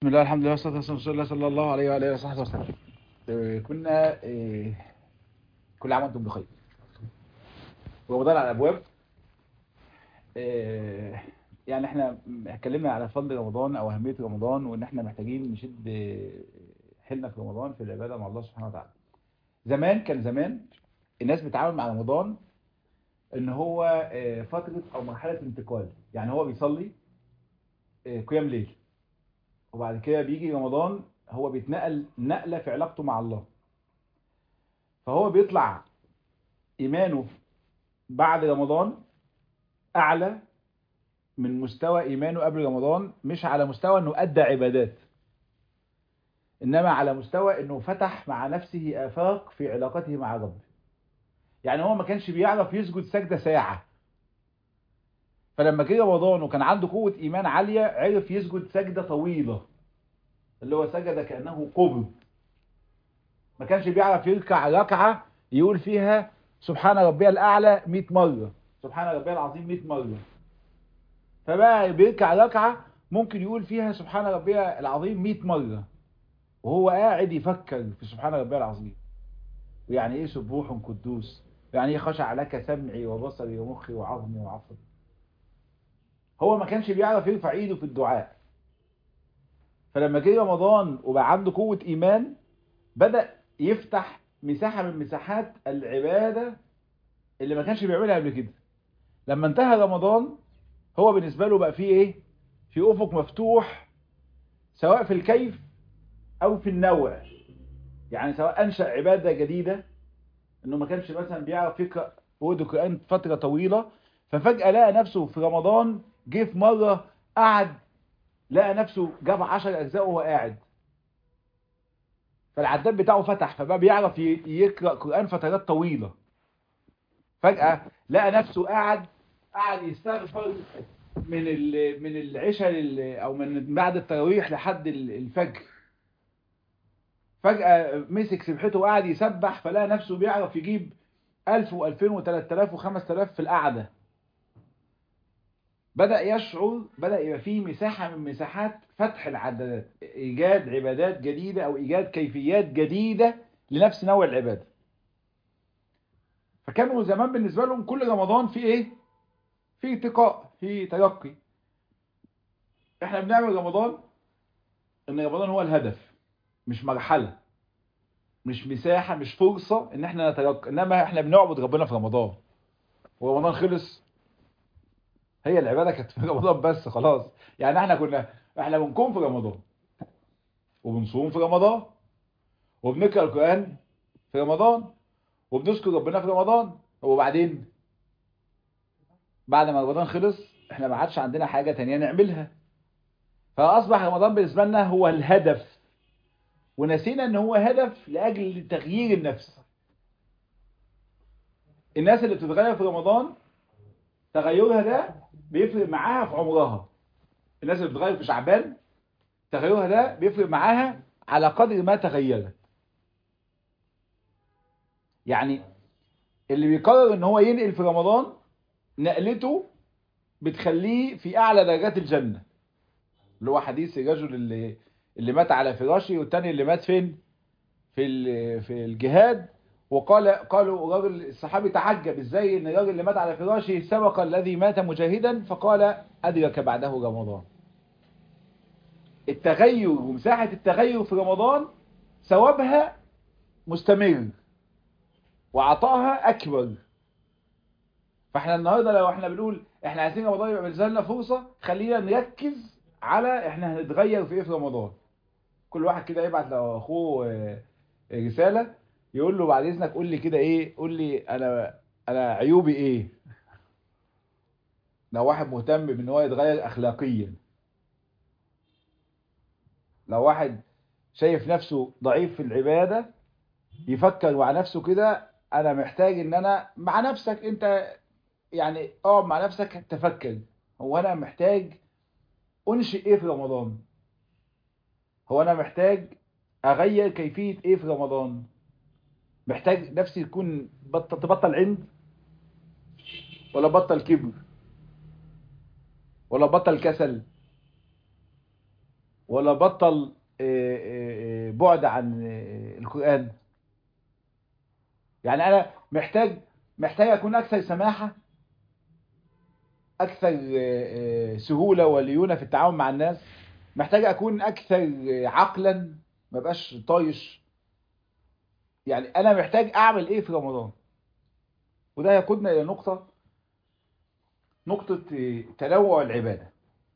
بسم الله الحمد لله والصلاة والسلام على رسول الله صلى الله عليه وعلى آله وصحبه وسلم آه، كنا آه، كل عام وانتم بخير ورمضان على الأبواب آه، يعني احنا اتكلمنا على فضل رمضان أو أهمية رمضان وإن احنا محتاجين نشد آه، حيلنا في رمضان في العبادة مع الله سبحانه وتعالى زمان كان زمان الناس بتتعامل مع رمضان ان هو آه، فترة او مرحلة انتقال يعني هو بيصلي آه، قيام ليل وبعد كده بيجي رمضان هو بيتنقل نقلة في علاقته مع الله فهو بيطلع إيمانه بعد رمضان أعلى من مستوى إيمانه قبل رمضان مش على مستوى أنه أدى عبادات إنما على مستوى أنه فتح مع نفسه آفاق في علاقته مع ربه يعني هو ما كانش بيعرف يسجد سجدة ساعة فلما جه رمضان وكان عنده قوة إيمان عالية عرف يسجد سجدة طويلة اللي هو سجد كأنه قبر ما كانش بيعرف يركع ركعة يقول فيها سبحان ربي الأعلى 100 مرة سبحان ربي العظيم 100 مرة فبقى بيركع ركعة ممكن يقول فيها سبحان ربي العظيم 100 مرة وهو قاعد يفكر في سبحان ربي العظيم ويعني ايه سبوح قدوس يعني ايه خشع لك سمعي وبصري ومخي وعظمي وعصبي هو ما كانش بيعرف يرفع ايده في الدعاء فلما جه رمضان وبقى عنده قوة ايمان بدأ يفتح مساحة من مساحات العبادة اللي ما كانش بيعملها قبل كده لما انتهى رمضان هو بالنسبة له بقى فيه ايه في افق مفتوح سواء في الكيف او في النوع يعني سواء انشأ عبادة جديدة انه ما كانش مثلا بيعرف يقرأ ورد القرآن فترة طويلة ففجأة لقى نفسه في رمضان جه في مرة قعد لقى نفسه جاب 10 أجزاء وهو قاعد فالعداد بتاعه فتح فبقى بيعرف ي- يقرأ قرآن فترات طويلة فجأة لقى نفسه قاعد قاعد يستغفر من ال- من العشاء لل- او من بعد التراويح لحد ال- الفجر فجأة مسك سبحته وقعد يسبح فلقى نفسه بيعرف يجيب 1000 و2000 و3000 و5000 في القعدة بدأ يشعر بدأ يبقى فيه مساحة من مساحات فتح العدادات إيجاد عبادات جديدة أو إيجاد كيفيات جديدة لنفس نوع العبادة فكانوا زمان بالنسبة لهم كل رمضان في إيه؟ في ارتقاء في ترقي إحنا بنعمل رمضان إن رمضان هو الهدف مش مرحلة مش مساحة مش فرصة إن إحنا نترقى إنما إحنا بنعبد ربنا في رمضان ورمضان خلص هي العبادة كانت في رمضان بس خلاص يعني احنا كنا احنا بنقوم في رمضان وبنصوم في رمضان وبنقرأ القرآن في رمضان وبنذكر ربنا في رمضان وبعدين بعد ما رمضان خلص احنا ما عادش عندنا حاجة تانية نعملها فأصبح رمضان بالنسبة لنا هو الهدف ونسينا ان هو هدف لأجل تغيير النفس الناس اللي بتتغير في رمضان تغيرها ده بيفرق معاها في عمرها الناس اللي بتتغير في شعبان تغيرها ده بيفرق معاها على قدر ما تغيرت يعني اللي بيقرر ان هو ينقل في رمضان نقلته بتخليه في اعلى درجات الجنة اللي هو حديث الرجل اللي اللي مات على فراشه والتاني اللي مات فين في ال- في الجهاد وقال قالوا الراجل الصحابي تعجب ازاي ان الراجل اللي مات على فراشه سبق الذي مات مجاهدا فقال ادرك بعده رمضان التغير ومساحة التغير في رمضان ثوابها مستمر وعطائها اكبر فاحنا النهارده لو احنا بنقول احنا عايزين رمضان يبقى بالنسبه لنا فرصه خلينا نركز على احنا هنتغير في ايه في رمضان كل واحد كده يبعت لاخوه آه، رساله يقول له بعد اذنك قول لي كده ايه قول لي انا انا عيوبي ايه لو واحد مهتم بان هو يتغير اخلاقيا لو واحد شايف نفسه ضعيف في العبادة يفكر مع نفسه كده انا محتاج ان انا مع نفسك انت يعني اقعد مع نفسك تفكر هو انا محتاج انشئ ايه في رمضان هو انا محتاج اغير كيفية ايه في رمضان محتاج نفسي تكون بطل تبطل عند ولا بطل كبر ولا بطل كسل ولا بطل آه، آه، آه، بعد عن آه، القرآن يعني انا محتاج محتاج اكون اكثر سماحة اكثر آه، آه، سهولة وليونة في التعامل مع الناس محتاج اكون اكثر آه، عقلا ما بقاش طايش يعني انا محتاج اعمل ايه في رمضان وده يقودنا الى نقطة نقطة آه، تنوع العبادة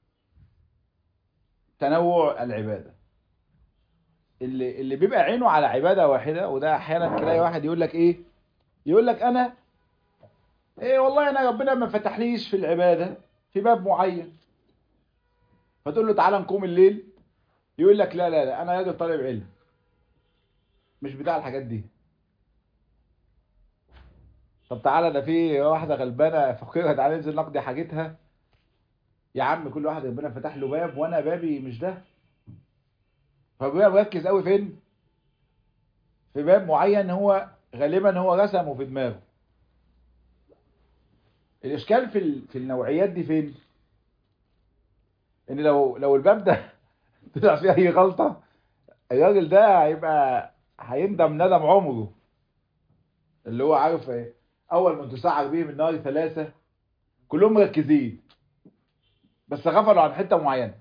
تنوع العبادة اللي اللي بيبقى عينه على عبادة واحدة وده احيانا تلاقي واحد يقول لك ايه يقول لك انا ايه والله انا ربنا ما فتحليش في العبادة في باب معين فتقول له تعالى نقوم الليل يقول لك لا لا لا انا راجل طالب علم مش بتاع الحاجات دي طب تعالى ده في واحدة غلبانة فقيرة تعالى ننزل نقضي حاجتها يا عم كل واحد ربنا فتح له باب وانا بابي مش ده فبقى مركز قوي فين في باب معين هو غالبا هو رسمه في دماغه الاشكال في ال- في النوعيات دي فين ان لو لو الباب ده طلع فيه اي غلطه الراجل ده هيبقى هيندم ندم عمره اللي هو عارف ايه اول ما تسعر بهم النار ثلاثه كلهم مركزين بس غفلوا عن حته معينه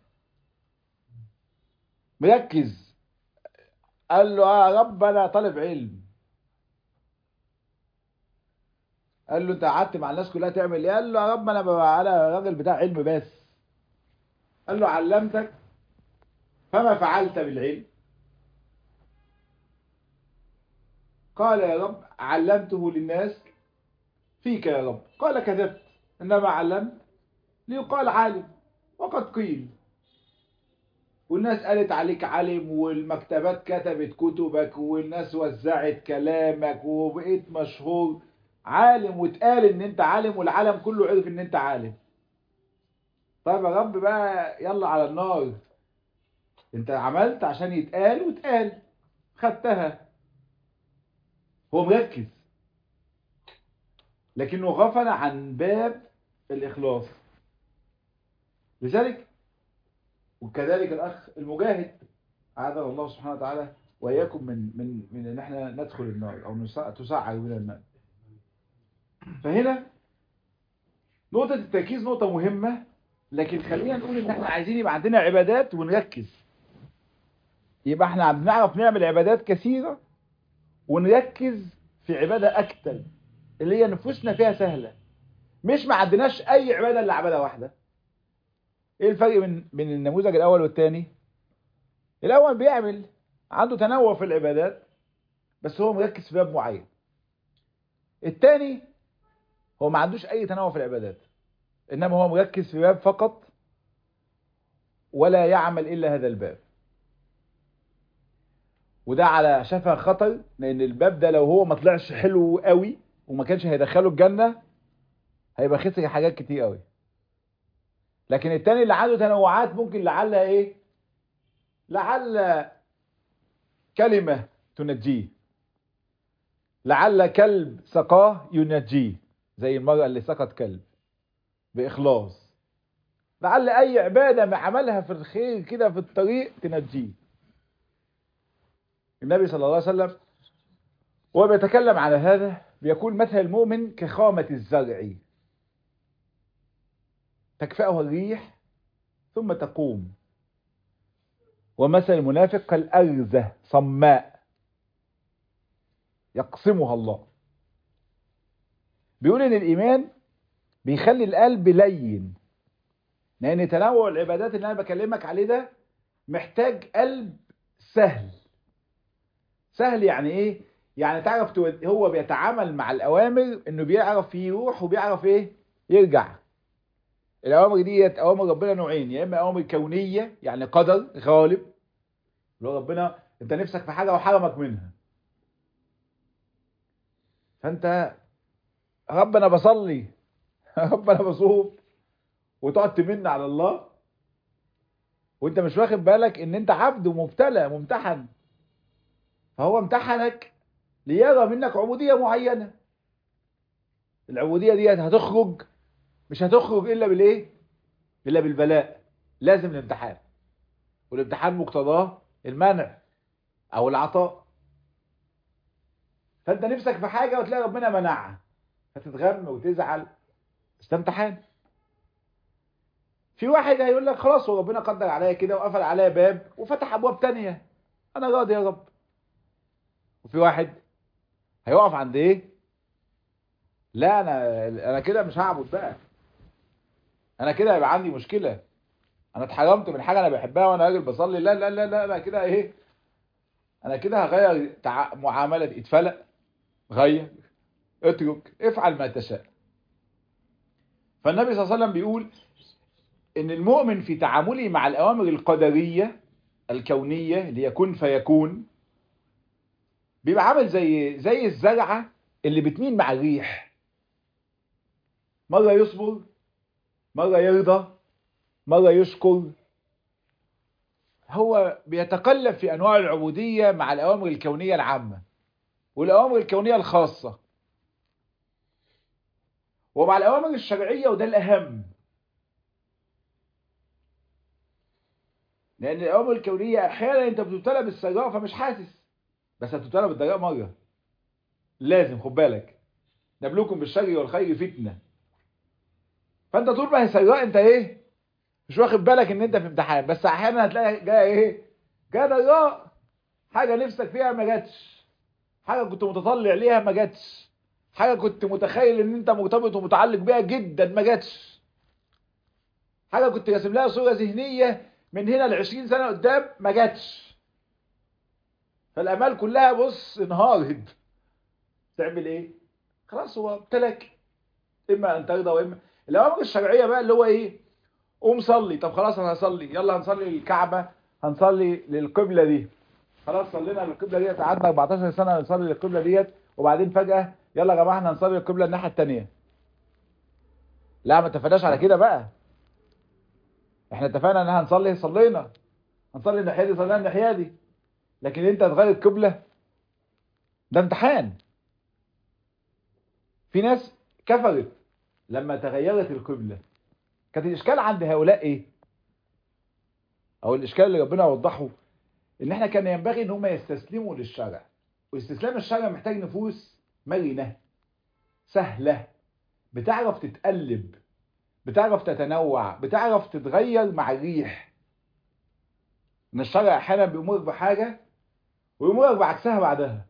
مركز قال له اه يا رب انا طالب علم قال له انت قعدت مع الناس كلها تعمل ايه قال له يا رب انا ببقى انا راجل بتاع علم بس قال له علمتك فما فعلت بالعلم قال يا رب علمته للناس فيك يا رب قال كذبت انما علمت ليقال عالم وقد قيل والناس قالت عليك عالم والمكتبات كتبت كتبك والناس وزعت كلامك وبقيت مشهور عالم واتقال ان انت عالم والعالم كله عرف ان انت عالم طيب يا رب بقى يلا على النار انت عملت عشان يتقال واتقال خدتها هو مركز لكنه غفل عن باب الإخلاص لذلك وكذلك الأخ المجاهد أعاذنا الله سبحانه وتعالى وإياكم من من من إن إحنا ندخل النار أو نسع- تسعر من النار فهنا نقطة التركيز نقطة مهمة لكن خلينا نقول إن إحنا عايزين يبقى عندنا عبادات ونركز يبقى إحنا بنعرف نعمل عبادات كثيرة ونركز في عبادة أكتر اللي هي نفوسنا فيها سهلة مش ما عندناش أي عبادة إلا عبادة واحدة إيه الفرق من بين النموذج الأول والثاني الأول بيعمل عنده تنوع في العبادات بس هو مركز في باب معين الثاني هو ما عندوش أي تنوع في العبادات إنما هو مركز في باب فقط ولا يعمل إلا هذا الباب وده على شفا خطر لان الباب ده لو هو ما طلعش حلو قوي وما كانش هيدخله الجنة هيبقى خسر حاجات كتير قوي لكن التاني اللي عنده تنوعات ممكن لعلها ايه لعل كلمة تنجيه لعل كلب سقاه ينجيه زي المرأة اللي سقط كلب بإخلاص لعل أي عبادة ما عملها في الخير كده في الطريق تنجيه النبي صلى الله عليه وسلم وهو بيتكلم على هذا بيقول مثل المؤمن كخامة الزرع تكفأه الريح ثم تقوم ومثل المنافق كالأرزة صماء يقسمها الله بيقول ان الايمان بيخلي القلب لين لان تنوع العبادات اللي انا بكلمك عليه ده محتاج قلب سهل سهل يعني ايه يعني تعرف تود... هو بيتعامل مع الاوامر انه بيعرف يروح وبيعرف ايه يرجع الاوامر ديت اوامر ربنا نوعين يا اما اوامر كونيه يعني قدر غالب لو ربنا انت نفسك في حاجه وحرمك منها فانت رب انا بصلي رب انا بصوم وتقعد تمن على الله وانت مش واخد بالك ان انت عبد ومبتلى ممتحن فهو امتحنك ليرى منك عبودية معينة العبودية دي هتخرج مش هتخرج إلا بالإيه إلا بالبلاء لازم الامتحان والامتحان مقتضاه المنع او العطاء فانت نفسك في حاجه وتلاقي ربنا منعها فتتغم وتزعل بس ده امتحان في واحد هيقول لك خلاص هو ربنا قدر عليا كده وقفل عليا باب وفتح ابواب تانية انا راضي يا رب وفي واحد هيقف عند ايه لا انا انا كده مش هعبد بقى انا كده هيبقى عندي مشكله انا اتحرمت من حاجه انا بحبها وانا راجل بصلي لا لا لا لا انا كده ايه انا كده هغير تع... معامله اتفلق غير اترك افعل ما تشاء فالنبي صلى الله عليه وسلم بيقول ان المؤمن في تعامله مع الاوامر القدريه الكونيه اللي يكون فيكون بيبقى عامل زي زي الزرعه اللي بتميل مع الريح مره يصبر مره يرضى مره يشكر هو بيتقلب في انواع العبوديه مع الاوامر الكونيه العامه والاوامر الكونيه الخاصه ومع الاوامر الشرعيه وده الاهم لان الاوامر الكونيه احيانا انت بتبتلى بالسراء فمش حاسس بس هتبتلى بالضراء مره لازم خد بالك نبلوكم بالشر والخير فتنه فانت طول ما هي سراء انت ايه مش واخد بالك ان انت في امتحان بس احيانا هتلاقي جايه ايه جايه ضراء حاجه نفسك فيها ما جاتش حاجه كنت متطلع ليها ما جاتش حاجه كنت متخيل ان انت مرتبط ومتعلق بيها جدا ما جاتش حاجه كنت راسم لها صوره ذهنيه من هنا ل 20 سنه قدام ما جاتش فالامال كلها بص انهارت تعمل ايه خلاص هو ابتلك اما ان ترضى واما الاوامر الشرعيه بقى اللي هو ايه قوم صلي طب خلاص انا هصلي يلا هنصلي للكعبه هنصلي للقبله دي خلاص صلينا للقبله ديت قعدنا 14 سنه نصلي للقبله ديت وبعدين فجاه يلا يا جماعه احنا هنصلي القبله الناحيه الثانيه لا ما اتفقناش على كده بقى احنا اتفقنا ان هنصلي صلينا هنصلي الناحيه دي صلينا الناحيه دي لكن انت تغير القبله ده امتحان في ناس كفرت لما تغيرت القبله كانت الاشكال عند هؤلاء ايه او الاشكال اللي ربنا وضحه ان احنا كان ينبغي ان هم يستسلموا للشرع واستسلام الشرع محتاج نفوس مرنه سهله بتعرف تتقلب بتعرف تتنوع بتعرف تتغير مع الريح ان الشرع احيانا بيمرك بحاجه ويمرك بعكسها بعدها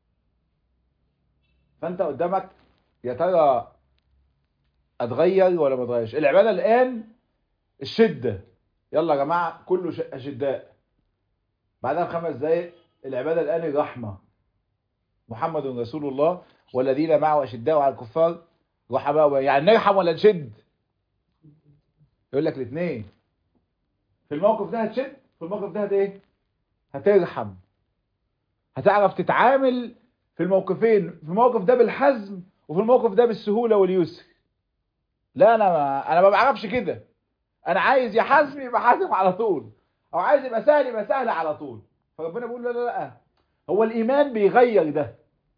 فانت قدامك يا ترى اتغير ولا ما اتغيرش العباده الان الشده يلا يا جماعه كله اشداء بعدها بخمس دقايق العباده الان الرحمه محمد رسول الله والذين معه اشداء على الكفار رحماء يعني نرحم ولا نشد يقول لك الاثنين في الموقف ده هتشد في الموقف ده هت ايه هترحم هتعرف تتعامل في الموقفين في الموقف ده بالحزم وفي الموقف ده بالسهوله واليسر لا انا ما انا ما بعرفش كده انا عايز يا حزم يبقى حازم على طول او عايز يبقى سهل يبقى سهل على طول فربنا بيقول لا لا لا هو الايمان بيغير ده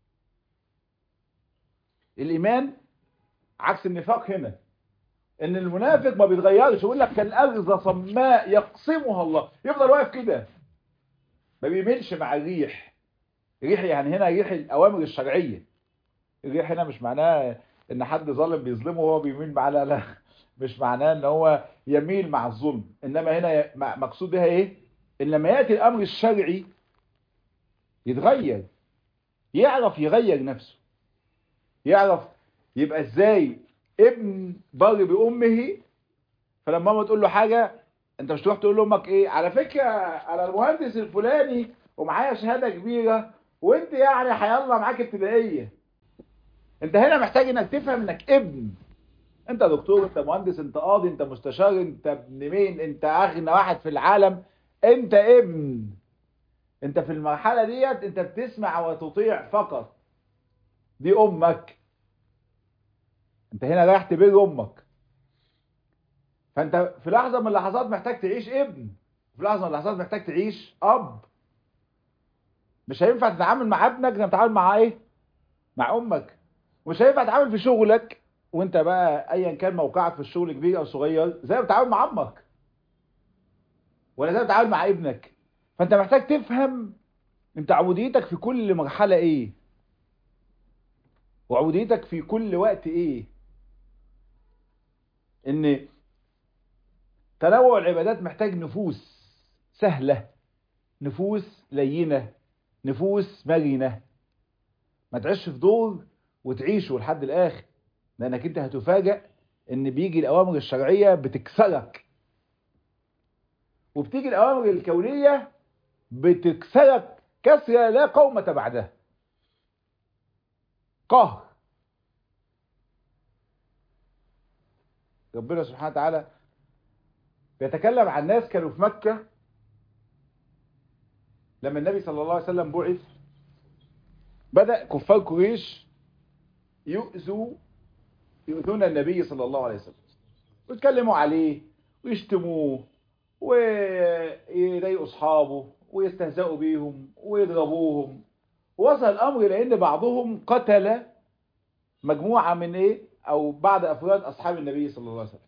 الايمان عكس النفاق هنا ان المنافق ما بيتغيرش يقول لك كالارض صماء يقسمها الله يفضل واقف كده ما بيميلش مع الريح الريح يعني هنا ريح الاوامر الشرعيه الريح هنا مش معناه ان حد ظالم بيظلمه وهو بيميل معاه لا لا مش معناه ان هو يميل مع الظلم انما هنا مقصود بها ايه ان لما ياتي الامر الشرعي يتغير يعرف يغير نفسه يعرف يبقى ازاي ابن بر بامه فلما ماما تقول له حاجه انت مش تروح تقول لامك ايه على فكره انا المهندس الفلاني ومعايا شهاده كبيره وانت يعني هيلا معاك ابتدائيه انت هنا محتاج انك تفهم انك ابن انت دكتور انت مهندس انت قاضي انت مستشار انت ابن مين انت اغنى واحد في العالم انت ابن انت في المرحله ديت انت بتسمع وتطيع فقط دي امك انت هنا رايح تبر امك فانت في لحظه من اللحظات محتاج تعيش ابن في لحظه من اللحظات محتاج تعيش اب مش هينفع تتعامل مع ابنك زي ما تتعامل مع ايه مع امك مش هينفع تتعامل في شغلك وانت بقى ايا كان موقعك في الشغل كبير او صغير زي ما بتتعامل مع امك ولا ازاي بتتعامل مع ابنك فانت محتاج تفهم انت عبوديتك في كل مرحلة ايه وعبوديتك في كل وقت ايه ان تنوع العبادات محتاج نفوس سهلة نفوس لينة نفوس مرنة ما تعيش في دور وتعيشه لحد الاخر لانك انت هتفاجأ ان بيجي الاوامر الشرعية بتكسرك وبتيجي الاوامر الكونية بتكسرك كسرة لا قومة بعدها قهر ربنا سبحانه وتعالى بيتكلم عن ناس كانوا في مكة لما النبي صلى الله عليه وسلم بعث بدأ كفار قريش يؤذوا يؤذون النبي صلى الله عليه وسلم ويتكلموا عليه ويشتموه ويضايقوا اصحابه ويستهزئوا بيهم ويضربوهم وصل الامر لان بعضهم قتل مجموعه من ايه او بعض افراد اصحاب النبي صلى الله عليه وسلم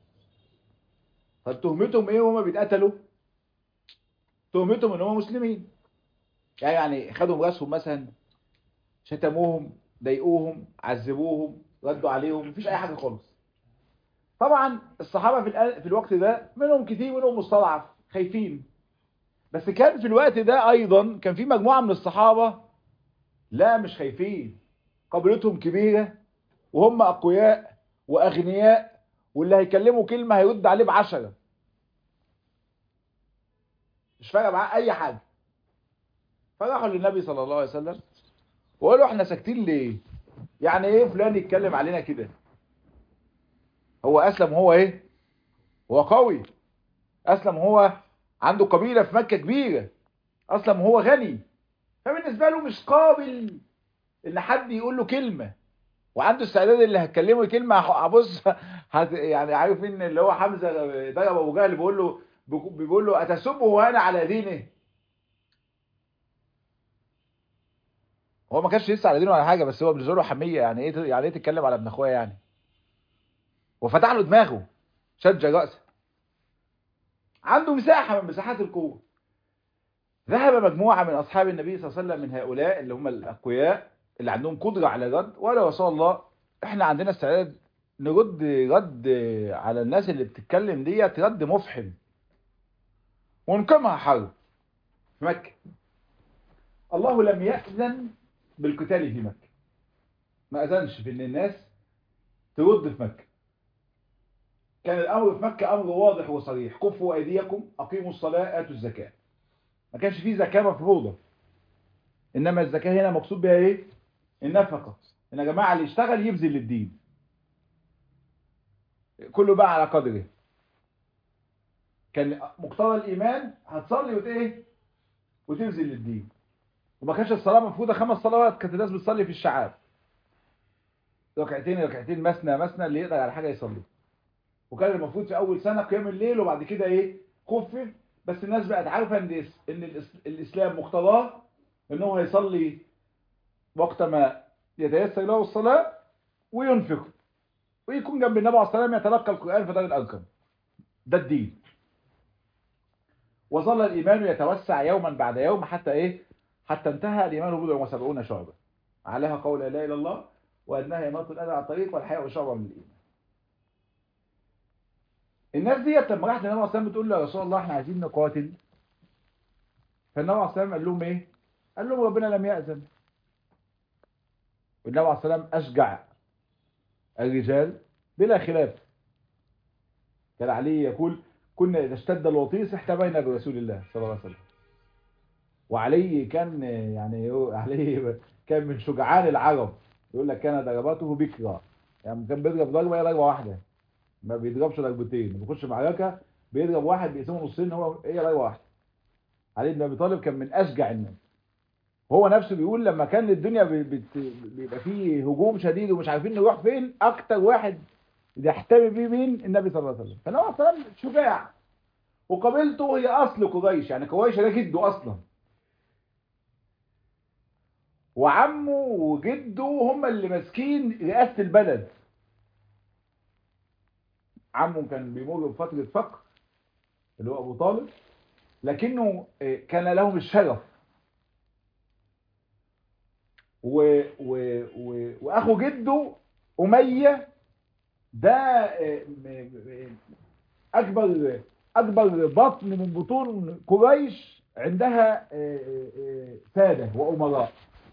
فتهمتهم ايه وهم بيتقتلوا تهمتهم ان هم مسلمين يعني يعني خدوا راسهم مثلا شتموهم ضايقوهم عذبوهم ردوا عليهم مفيش اي حاجه خالص طبعا الصحابه في في الوقت ده منهم كتير منهم مستضعف خايفين بس كان في الوقت ده ايضا كان في مجموعه من الصحابه لا مش خايفين قبيلتهم كبيره وهم اقوياء واغنياء واللي هيكلموا كلمه هيرد عليه بعشرة مش فارقه معاه اي حاجه فراحوا للنبي صلى الله عليه وسلم وقالوا احنا ساكتين ليه يعني ايه فلان يتكلم علينا كده هو اسلم هو ايه هو قوي اسلم هو عنده قبيله في مكه كبيره اسلم هو غني فبالنسبه له مش قابل ان حد يقول له كلمه وعنده استعداد اللي هتكلمه كلمه هبص هت يعني عارفين اللي هو حمزه ضرب ابو جهل بيقول له بيقول له اتسبه وانا على دينه هو ما كانش لسه على دينه ولا حاجه بس هو بالنسبه له حميه يعني ايه يعني ايه تتكلم على ابن اخويا يعني وفتح له دماغه شج راسه عنده مساحه من مساحات القوه ذهب مجموعه من اصحاب النبي صلى الله عليه وسلم من هؤلاء اللي هم الاقوياء اللي عندهم قدره على الرد ولا يا رسول الله احنا عندنا استعداد نرد رد على الناس اللي بتتكلم ديت رد مفحم ونقيمها حرب في مكه الله لم يأذن بالقتال في مكة ما أذنش في ان الناس ترد في مكة كان الأمر في مكة أمر واضح وصريح كفوا أيديكم أقيموا الصلاة آتوا الزكاة ما كانش فيه زكاة مفروضة إنما الزكاة هنا مقصود بها إيه النفقة إن يا جماعة اللي يشتغل يبذل للدين كله بقى على قدره كان مقتضى الإيمان هتصلي وت إيه وتبذل للدين وما كانش الصلاه مفروضه خمس صلوات كانت الناس بتصلي في الشعاب ركعتين ركعتين مثنى مثنى اللي يقدر على حاجه يصلي وكان المفروض في اول سنه قيام الليل وبعد كده ايه خفف بس الناس بقت عارفه ان ان الاسلام مقتضاه ان هو هيصلي وقت ما يتيسر له الصلاه وينفق ويكون جنب النبي عليه الصلاه والسلام يتلقى القران في دار الارقم ده الدين وظل الايمان يتوسع يوما بعد يوم حتى ايه حتى انتهى الإيمان بضع وسبعون شعبة عليها قول لا إله إلا الله وأنها إماطة الأذى على الطريق والحياء شعبة من الإيمان الناس ديت لما راحت للنبي عليه الصلاة بتقول له يا رسول الله احنا عايزين نقاتل فالنبي عليه الصلاة قال لهم ايه؟ قال لهم ربنا لم يأذن والنبي عليه الصلاة أشجع الرجال بلا خلاف كان عليه يقول كنا إذا اشتد الوطيس احتمينا برسول الله صلى الله عليه وسلم وعلي كان يعني علي كان من شجعان العرب يقول لك كان ضرباته بكرة يعني كان بيضرب ضربة هي ضربة واحدة ما بيضربش ضربتين بيخش معركة بيضرب واحد بيقسمه نصين هو هي ضربة واحدة علي بن ابي طالب كان من اشجع الناس هو نفسه بيقول لما كان الدنيا بيبقى فيه هجوم شديد ومش عارفين نروح فين اكتر واحد يحتمي بيه مين النبي صلى الله عليه وسلم فالنبي صلى الله عليه وسلم شجاع وقبيلته هي اصل قريش يعني قريش ده جده اصلا وعمه وجده هم اللي ماسكين رئاسة البلد عمه كان بيمر بفترة فقر اللي هو أبو طالب لكنه كان لهم الشرف و و و واخو جده اميه ده اكبر اكبر بطن من بطون قريش عندها ساده وامراء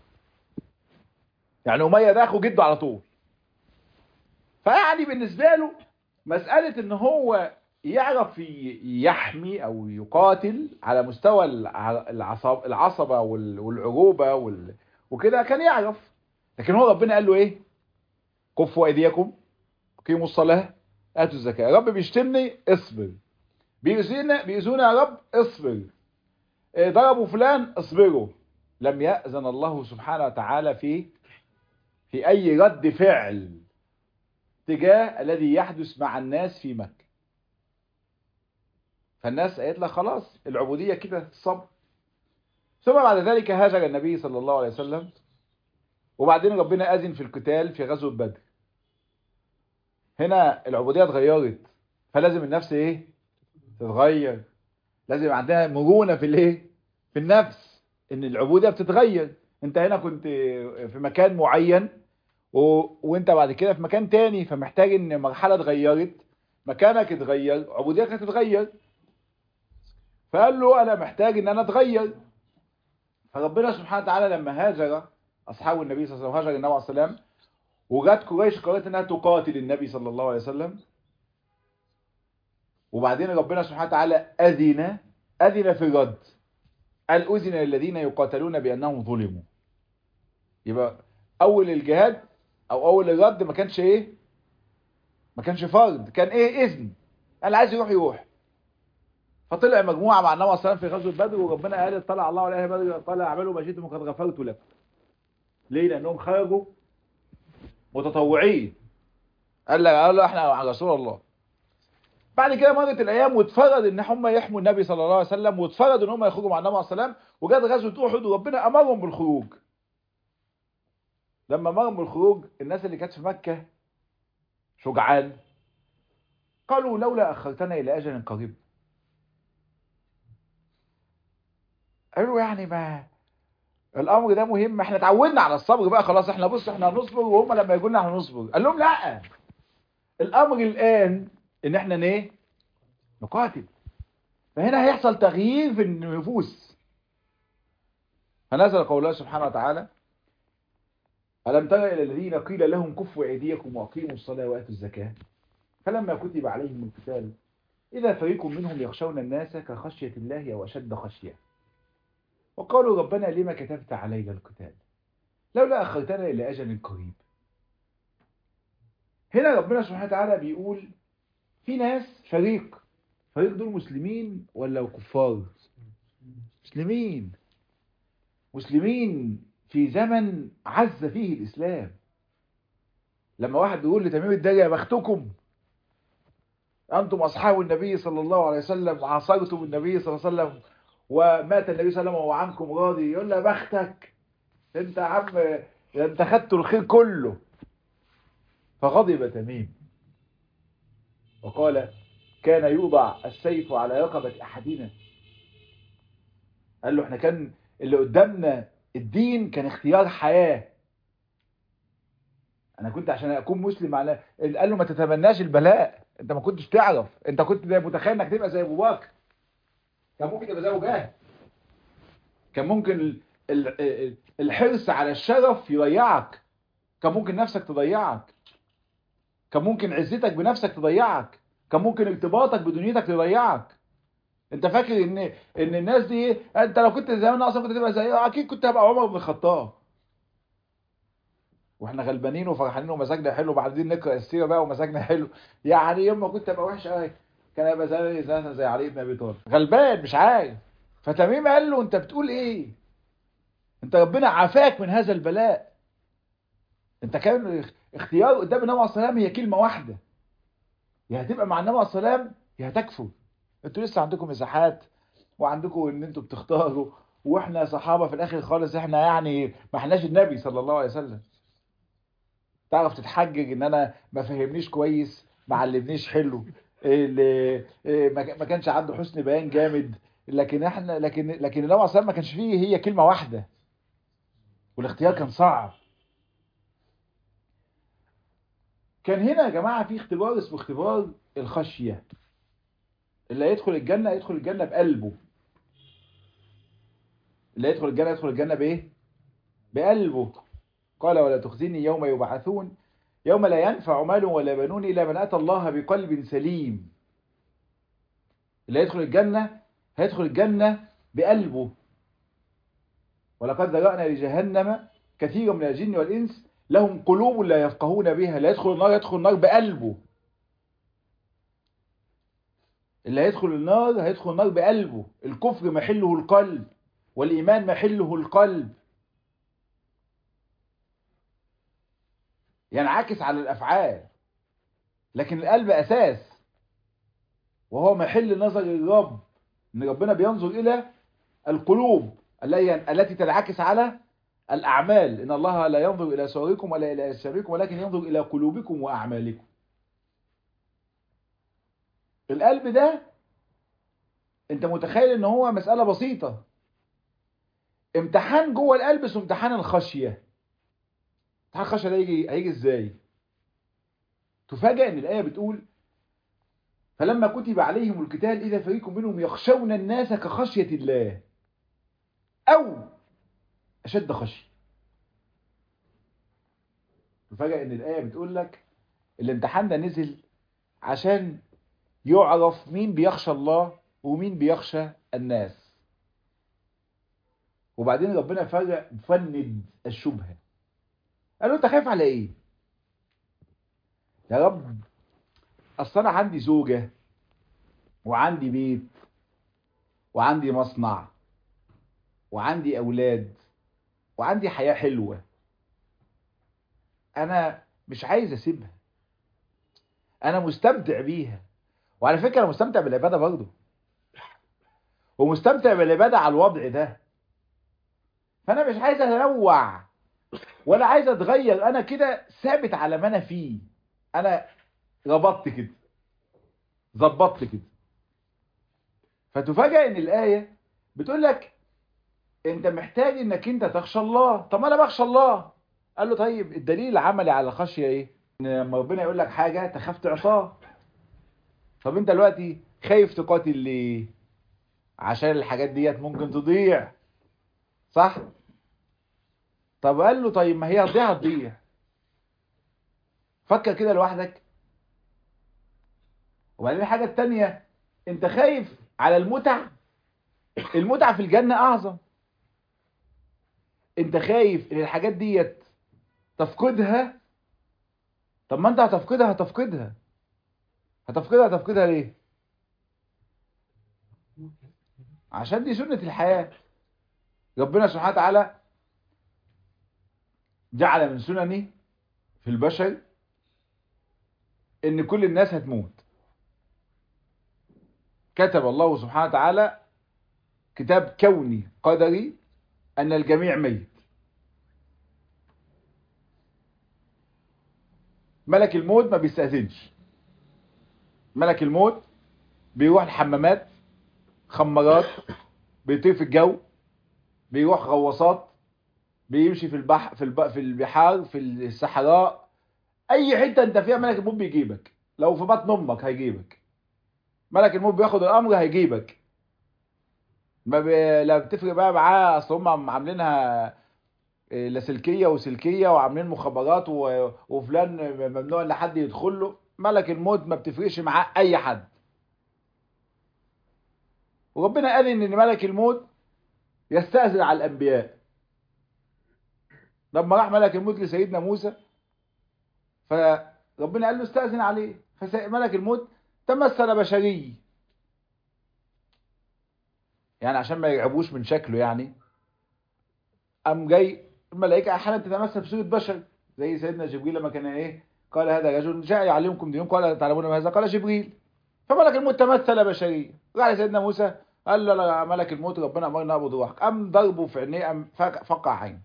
يعني اميه ده اخو جده على طول فيعني بالنسبه له مساله ان هو يعرف يحمي او يقاتل على مستوى العصب العصبه والعروبه وال وكده كان يعرف لكن هو ربنا قال له ايه كفوا ايديكم قيموا الصلاه اتوا الزكاه يا رب بيشتمني اصبر بيؤذينا بيؤذونا يا رب اصبر إيه ضربوا فلان اصبروا لم يأذن الله سبحانه وتعالى في في اي رد فعل تجاه الذي يحدث مع الناس في مكة فالناس قالت لها خلاص العبودية كده الصبر ثم بعد ذلك هاجر النبي صلى الله عليه وسلم وبعدين ربنا أذن في القتال في غزوة بدر هنا العبودية اتغيرت فلازم النفس ايه تتغير لازم عندها مرونة في الايه في النفس ان العبودية بتتغير انت هنا كنت في مكان معين و... وانت بعد كده في مكان تاني فمحتاج ان مرحلة اتغيرت مكانك اتغير عبوديتك هتتغير فقال له انا محتاج ان انا اتغير فربنا سبحانه وتعالى لما هاجر اصحاب النبي صلى الله عليه وسلم هاجر النبي عليه السلام وجات قريش قررت انها تقاتل النبي صلى الله عليه وسلم وبعدين ربنا سبحانه وتعالى اذن اذن في الرد قال اذن للذين يقاتلون بانهم ظلموا يبقى اول الجهاد او اول الرد ما كانش ايه ما كانش فرض كان ايه اذن قال عايز يروح يروح فطلع مجموعه مع النبي صلى الله عليه وسلم في غزوه بدر وربنا قال طلع الله على بدر قال اعملوا ما شئتم وقد غفرت لكم ليه لانهم خرجوا متطوعين قال له قال له احنا على رسول الله بعد كده مرت الايام واتفرض ان هم يحموا النبي صلى الله عليه وسلم واتفرض ان هم يخرجوا مع النبي صلى الله عليه وسلم وجت غزوه احد وربنا امرهم بالخروج لما امرهم بالخروج الناس اللي كانت في مكه شجعان قالوا لولا اخرتنا الى اجل قريب قالوا يعني ما الامر ده مهم احنا اتعودنا على الصبر بقى خلاص احنا بص احنا هنصبر وهم لما يقولوا لنا هنصبر قال لهم لا الامر الان ان احنا ايه نقاتل فهنا هيحصل تغيير في النفوس فنزل قول الله سبحانه وتعالى ألم تر إلى الذين قيل لهم كفوا أيديكم وأقيموا الصلاة وآتوا الزكاة فلما كتب عليهم القتال إذا فريق منهم يخشون الناس كخشية الله أو أشد خشية وقالوا ربنا لما كتبت علينا القتال لولا أخرتنا إلى أجل قريب هنا ربنا سبحانه وتعالى بيقول في ناس فريق فريق دول مسلمين ولا كفار مسلمين مسلمين في زمن عز فيه الإسلام لما واحد بيقول لتميم الداري يا بختكم أنتم أصحاب النبي صلى الله عليه وسلم عاصرتم النبي صلى الله عليه وسلم ومات النبي صلى الله عليه وسلم وهو عنكم راضي يقول له يا بختك انت يا عم انت خدت الخير كله فغضب تميم وقال كان يوضع السيف على رقبة أحدنا قال له احنا كان اللي قدامنا الدين كان اختيار حياة انا كنت عشان اكون مسلم على قال له ما تتمناش البلاء انت ما كنتش تعرف انت كنت متخيل انك تبقى زي ابو بكر كان ممكن تبقى زي ابو جهل كان ممكن الحرص على الشرف يضيعك كان ممكن نفسك تضيعك كان ممكن عزتك بنفسك تضيعك كان ممكن ارتباطك بدنيتك تضيعك انت فاكر ان ان الناس دي انت لو كنت زمان اصلا كنت تبقى زي اكيد كنت هبقى عمر بن الخطاب واحنا غلبانين وفرحانين ومزاجنا حلو وبعدين نقرا السيره بقى ومزاجنا حلو يعني يوم ما كنت ابقى وحش قوي كان هيبقى زي زي زي علي بن ابي طالب غلبان مش عارف فتميم قال له انت بتقول ايه انت ربنا عافاك من هذا البلاء انت كان اختيار قدام النبي عليه الصلاه والسلام هي كلمه واحده يا هتبقى مع النبي عليه الصلاه والسلام يا هتكفر انتوا لسه عندكم مساحات وعندكم ان انتوا بتختاروا واحنا صحابه في الاخر خالص احنا يعني ما احناش النبي صلى الله عليه وسلم تعرف تتحجج ان انا ما فهمنيش كويس ما علمنيش حلو اللي ما كانش عنده حسن بيان جامد لكن احنا لكن لكن النبي صلى ما كانش فيه هي كلمه واحده والاختيار كان صعب كان هنا يا جماعه في اختبار اسمه اختبار الخشيه اللي يدخل الجنه يدخل الجنه بقلبه اللي يدخل الجنه يدخل الجنه بايه بقلبه قال ولا تخزني يوم يبعثون يوم لا ينفع مال ولا بنون الا من اتى الله بقلب سليم اللي يدخل الجنه هيدخل الجنة بقلبه ولقد ذرأنا لجهنم كثيرا من الجن والإنس لهم قلوب لا يفقهون بها لا يدخل النار يدخل النار بقلبه اللي هيدخل النار هيدخل النار بقلبه الكفر محله القلب والإيمان محله القلب ينعكس على الأفعال لكن القلب أساس وهو محل نظر الرب ان ربنا بينظر الى القلوب التي تنعكس على الاعمال ان الله لا ينظر الى صوركم ولا الى اجسامكم ولكن ينظر الى قلوبكم واعمالكم القلب ده انت متخيل ان هو مسألة بسيطة امتحان جوه القلب اسمه امتحان الخشية امتحان الخشية ده هيجي هيجي ازاي تفاجئ ان الايه بتقول فلما كتب عليهم القتال إذا فريق منهم يخشون الناس كخشية الله أو أشد خشية تفاجأ إن الآية بتقول لك الامتحان ده نزل عشان يعرف مين بيخشى الله ومين بيخشى الناس وبعدين ربنا فرق فند الشبهة قال له انت خايف على ايه يا رب اصل انا عندي زوجة وعندي بيت وعندي مصنع وعندي اولاد وعندي حياة حلوة انا مش عايز اسيبها انا مستمتع بيها وعلى فكرة انا مستمتع بالعبادة برضه ومستمتع بالعبادة على الوضع ده فانا مش عايز انوع ولا عايز اتغير انا كده ثابت على ما انا فيه انا ربطت كده ظبطت كده فتفاجئ ان الايه بتقول لك انت محتاج انك انت تخشى الله طب ما انا بخشى الله قال له طيب الدليل العملي على الخشيه ايه ان لما ربنا يقول لك حاجه تخاف تعصاه طب انت دلوقتي خايف تقاتل ليه عشان الحاجات ديت ممكن تضيع صح طب قال له طيب ما هي هتضيع هتضيع فكر كده لوحدك وبعدين الحاجة التانية انت خايف على المتع المتعة في الجنة اعظم انت خايف ان الحاجات ديت تفقدها طب ما انت هتفقدها هتفقدها هتفقدها هتفقدها ليه عشان دي سنة الحياة ربنا سبحانه وتعالى جعل من سننه في البشر ان كل الناس هتموت كتب الله سبحانه وتعالى كتاب كوني قدري ان الجميع ميت ملك الموت ما بيستأذنش ملك الموت بيروح الحمامات خمارات بيطير في الجو بيروح غواصات بيمشي في البحر في, الب... في البحار في الصحراء اي حته انت فيها ملك الموت بيجيبك لو في بطن امك هيجيبك ملك الموت بياخد الامر هيجيبك ما ب... لا بتفرق بقى معاه اصل هم عاملينها لاسلكيه وسلكيه وعاملين مخابرات و... وفلان ممنوع ان حد يدخل له ملك الموت ما بتفرقش معاه اي حد وربنا قال ان ملك الموت يستأذن على الانبياء لما راح ملك الموت لسيدنا موسى فربنا قال له استأذن عليه فملك الموت تمثل بشري يعني عشان ما يرعبوش من شكله يعني قام جاي الملائكة احيانا تتمثل بصورة بشر زي سيدنا جبريل لما كان ايه قال هذا رجل جاء يعلمكم دينكم قال تعلمون ما هذا قال جبريل فملك الموت تمثل بشريا راح لسيدنا موسى قال له لا ملك الموت ربنا امرنا نعبد روحك قام ضربه في عينيه قام فقع عينه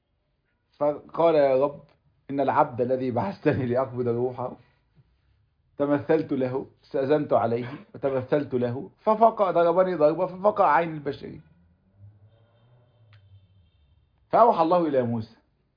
فقال يا رب إن العبد الذي بعثتني لأقبض روحه تمثلت له استأذنت عليه وتمثلت له ففقع ضربني ضربة ففقع عين البشري فأوحى الله إلى موسى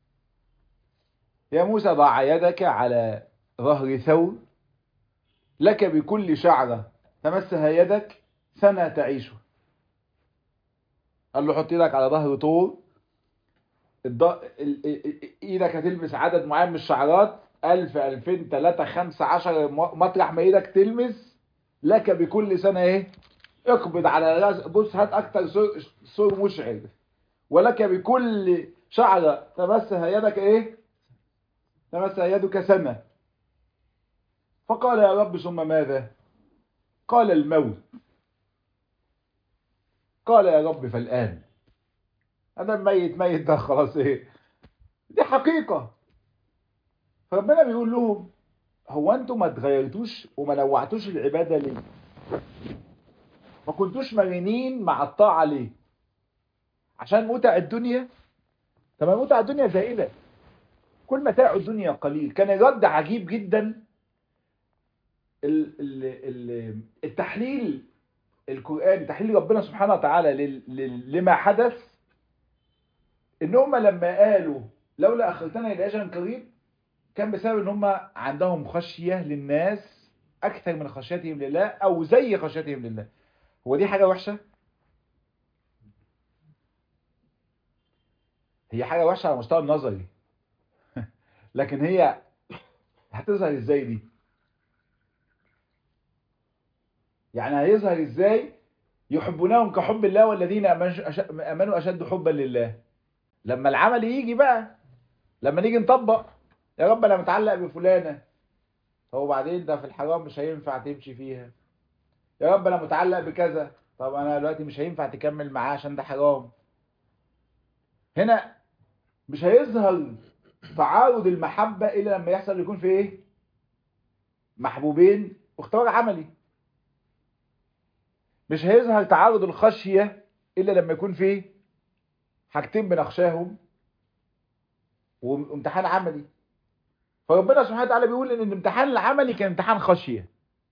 يا موسى ضع يدك على ظهر ثور لك بكل شعرة تمسها يدك سنة تعيشه قال له حط ايدك على ظهر طور الض... ال... ال- ايدك هتلمس عدد معين من الشعرات ألف ألفين تلاتة خمسة عشر م- مطرح ما ايدك تلمس لك بكل سنة ايه اقبض على راس بص هات اكتر سور, سور مشعر ولك بكل شعرة تمسها يدك ايه تمسها يدك سنة فقال يا رب ثم ماذا قال الموت قال يا رب فالآن أنا ميت ميت ده خلاص إيه دي حقيقة فربنا بيقول لهم هو أنتم ما اتغيرتوش وما نوعتوش العبادة ليه ما كنتوش مرنين مع الطاعة ليه عشان متع الدنيا طب ما متع الدنيا زائلة كل متاع الدنيا قليل كان الرد عجيب جدا ال- ال- ال- التحليل القرآن تحليل ربنا سبحانه وتعالى لل- لل- لما حدث ان هم لما قالوا لولا اخرتنا الى اجل قريب كان بسبب ان هم عندهم خشية للناس اكثر من خشيتهم لله او زي خشيتهم لله هو دي حاجة وحشة هي حاجة وحشة على المستوى النظري لكن هي هتظهر ازاي دي يعني هيظهر ازاي يحبونهم كحب الله والذين آمنوا أش- امنوا اشد حبا لله لما العمل يجي بقى لما نيجي نطبق يا رب انا متعلق بفلانه هو بعدين ده في الحرام مش هينفع تمشي فيها يا رب انا متعلق بكذا طب انا دلوقتي مش هينفع تكمل معاه عشان ده حرام هنا مش هيظهر تعارض المحبة إلا لما يحصل يكون في إيه؟ محبوبين واختبار عملي مش هيظهر تعارض الخشية إلا لما يكون في حاجتين بنخشاهم وامتحان عملي فربنا سبحانه وتعالى بيقول ان الامتحان العملي كان امتحان خشية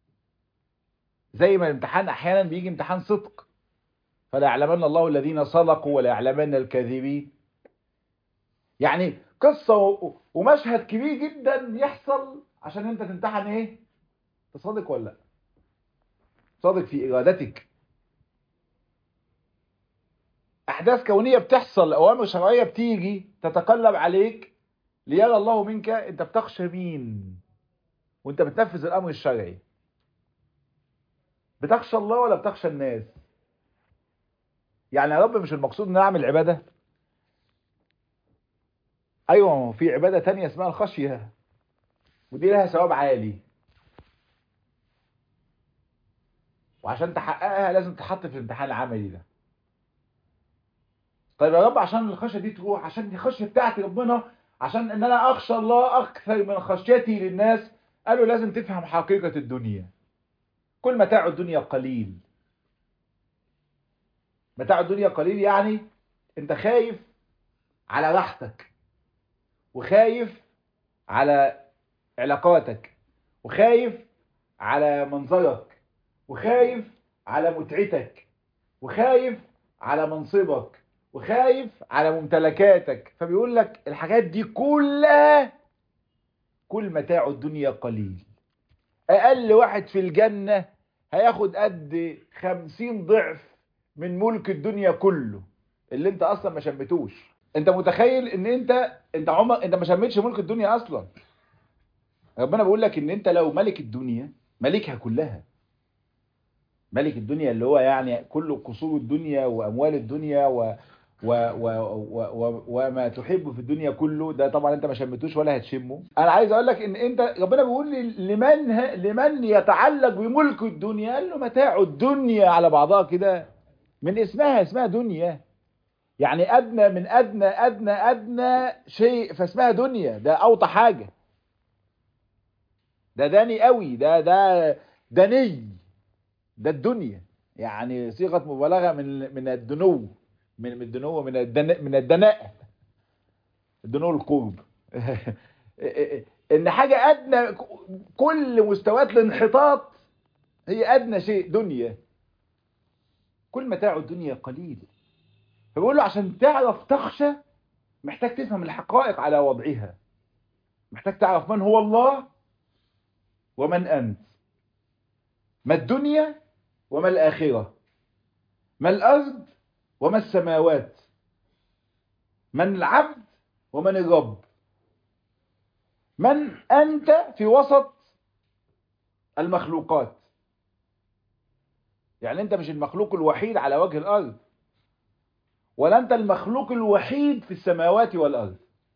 زي ما الامتحان احيانا بيجي امتحان صدق فلا يعلمن الله الذين صدقوا ولا يعلمن الكاذبين يعني قصة و- ومشهد كبير جدا يحصل عشان انت تمتحن ايه تصادق ولا لا صادق في ارادتك احداث كونية بتحصل اوامر شرعية بتيجي تتقلب عليك ليرى الله منك انت بتخشى مين وانت بتنفذ الامر الشرعي بتخشى الله ولا بتخشى الناس يعني يا رب مش المقصود ان اعمل عبادة ايوه ما هو في عبادة تانية اسمها الخشية ودي لها ثواب عالي وعشان تحققها لازم تحط في الامتحان العملي ده طيب يا رب عشان الخشية دي تروح عشان دي خشية بتاعتي ربنا عشان ان انا اخشى الله اكثر من خشيتي للناس قالوا لازم تفهم حقيقة الدنيا كل متاع الدنيا قليل متاع الدنيا قليل يعني انت خايف على راحتك وخايف على علاقاتك وخايف على منظرك وخايف على متعتك وخايف على منصبك وخايف على ممتلكاتك فبيقول لك الحاجات دي كلها كل متاع الدنيا قليل اقل واحد في الجنة هياخد قد خمسين ضعف من ملك الدنيا كله اللي انت اصلا ما شمتوش انت متخيل ان انت انت عمر انت ما شمتش ملك الدنيا اصلا ربنا بيقول لك ان انت لو ملك الدنيا ملكها كلها ملك الدنيا اللي هو يعني كل قصور الدنيا واموال الدنيا و و و و و وما تحب في الدنيا كله ده طبعا انت ما شمتوش ولا هتشمه انا عايز اقول لك ان انت ربنا بيقول لي لمن ه- لمن يتعلق بملك الدنيا قال له متاع الدنيا على بعضها كده من اسمها اسمها دنيا يعني ادنى من ادنى ادنى ادنى شيء فاسمها دنيا ده اوطى حاجه ده داني قوي ده ده دني ده الدنيا يعني صيغه مبالغه من من الدنو من من الدنو من الدناء من الدناء الدنو القرب ان حاجة ادنى كل مستويات الانحطاط هي ادنى شيء دنيا كل متاع الدنيا قليل فبيقول له عشان تعرف تخشى محتاج تفهم الحقائق على وضعها محتاج تعرف من هو الله ومن أنت ما الدنيا وما الآخرة ما الأرض وما السماوات من العبد ومن الرب من أنت في وسط المخلوقات يعني أنت مش المخلوق الوحيد على وجه الأرض ولا أنت المخلوق الوحيد في السماوات والأرض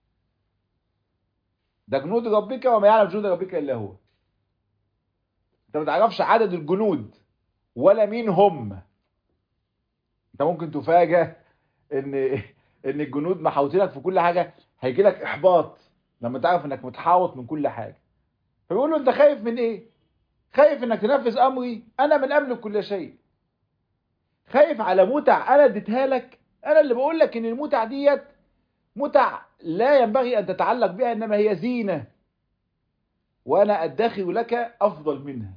ده جنود ربك وما يعلم جنود ربك إلا هو انت ما تعرفش عدد الجنود ولا مين هم انت ممكن تفاجأ ان ان الجنود محاوطينك في كل حاجه هيجي لك احباط لما تعرف انك متحاوط من كل حاجه فبيقول له انت خايف من ايه خايف انك تنفذ امري انا من املك كل شيء خايف على متع انا اديتها لك انا اللي بقول لك ان المتع ديت متع لا ينبغي ان تتعلق بها انما هي زينه وانا ادخر لك افضل منها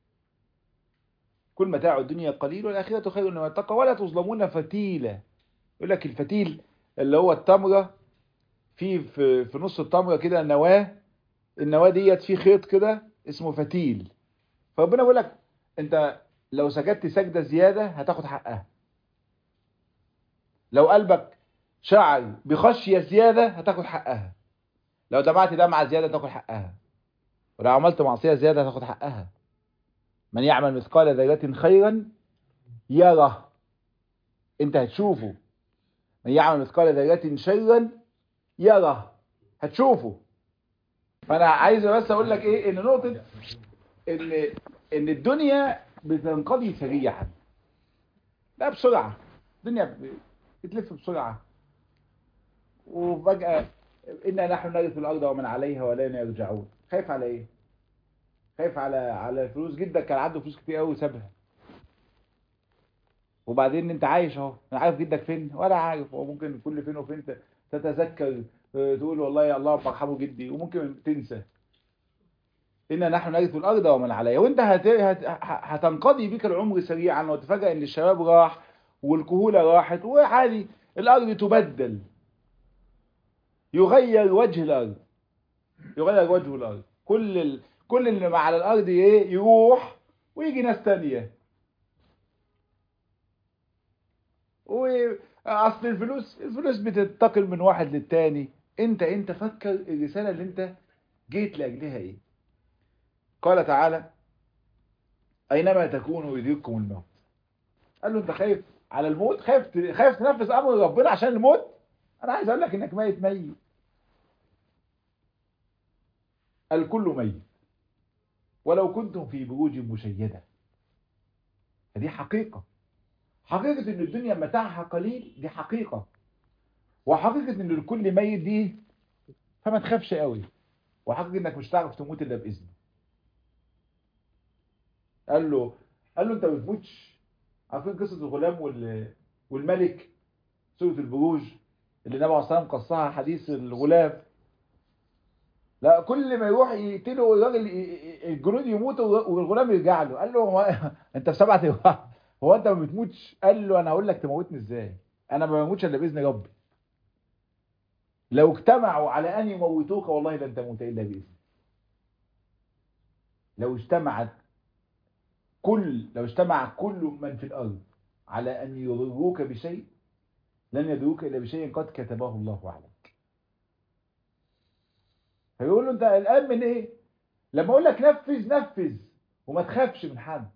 كل متاع الدنيا قليل والآخرة خير لمن اتقى ولا تظلمون فتيلا يقول لك الفتيل اللي هو التمرة في في, في نص التمرة كده نواة النواة ديت في خيط كده اسمه فتيل فربنا بيقول لك انت لو سجدت سجدة زيادة هتاخد حقها لو قلبك شعر بخشية زيادة هتاخد حقها لو دمعت دمعة زيادة هتاخد حقها ولو عملت معصية زيادة هتاخد حقها من يعمل مثقال ذرة خيرا يره انت هتشوفه من يعمل مثقال ذرة شرا يره هتشوفه فانا عايز بس اقول لك ايه ان نقطة ان ان الدنيا بتنقضي سريعا لا بسرعة الدنيا بتلف بسرعة وفجأة إنا نحن نرث الأرض ومن عليها ولا يرجعون خايف على إيه؟ خايف على على فلوس جدك كان عنده فلوس كتير قوي وسابها وبعدين انت عايش اهو انا عارف جدك فين ولا عارف هو ممكن كل فين وفين تتذكر تقول والله يا الله مرحبا جدي وممكن تنسى إنا نحن نرث الأرض ومن عليها وانت هت... هت... هتنقضي بك العمر سريعا وتفاجأ ان الشباب راح والكهولة راحت وعادي الأرض تبدل يغير وجه الأرض يغير وجه الأرض كل ال... كل اللي على الارض ايه يروح ويجي ناس تانية واصل الفلوس الفلوس بتنتقل من واحد للتاني انت انت فكر الرسالة اللي انت جيت لاجلها ايه قال تعالى اينما تكونوا يدرككم الموت قال له انت خايف على الموت خايف خايف تنفذ امر ربنا عشان الموت انا عايز اقول لك انك ميت ميت الكل ميت ولو كنتم في بروج مشيدة فدي حقيقة حقيقة ان الدنيا متاعها قليل دي حقيقة وحقيقة ان الكل ميت دي فما تخافش قوي وحقيقة انك مش هتعرف تموت الا باذنه قال له قال له انت ما بتموتش عارفين قصة الغلام وال... والملك سورة البروج اللي النبي عليه الصلاة والسلام قصها حديث الغلام لا كل ما يروح يقتله الراجل الجنود يموتوا والغلام يرجع له قال له هو انت في سبعة هو انت ما بتموتش قال له انا هقول لك تموتني ازاي انا ما بموتش الا باذن ربي لو اجتمعوا على ان يموتوك والله لن تموت الا باذن لو اجتمعت كل لو اجتمع كل من في الارض على ان يضروك بشيء لن يضروك الا بشيء قد كتبه الله عليك فيقول له انت قلقان من ايه لما اقول لك نفذ نفذ وما تخافش من حد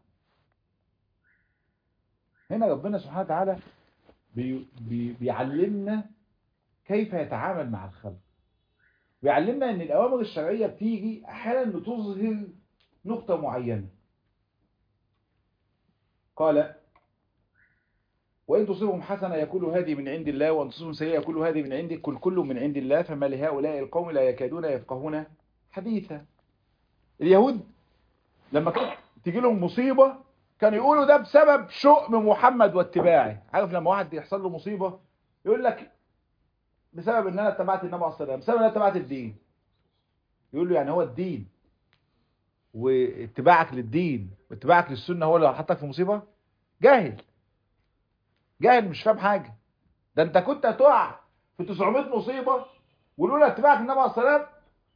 هنا ربنا سبحانه وتعالى بي بي بيعلمنا كيف يتعامل مع الخلق بيعلمنا ان الاوامر الشرعيه بتيجي احيانا بتظهر نقطه معينه قال وإن تصيبهم حسنة يقول هذه من عند الله وإن تصيبهم سيئة يقول هذه من عندك كل كل من عند الله فما لهؤلاء القوم لا يكادون يفقهون حديثا اليهود لما كانت تيجي لهم مصيبة كانوا يقولوا ده بسبب شؤم محمد واتباعه عارف لما واحد يحصل له مصيبة يقول لك بسبب ان انا اتبعت النبي عليه الصلاه والسلام بسبب ان انا اتبعت الدين يقول له يعني هو الدين واتباعك للدين واتباعك للسنه هو اللي هيحطك في مصيبه جاهل جاهل مش فاهم حاجه ده انت كنت هتقع في 900 مصيبه ولولا اتباعك النبي عليه الصلاه والسلام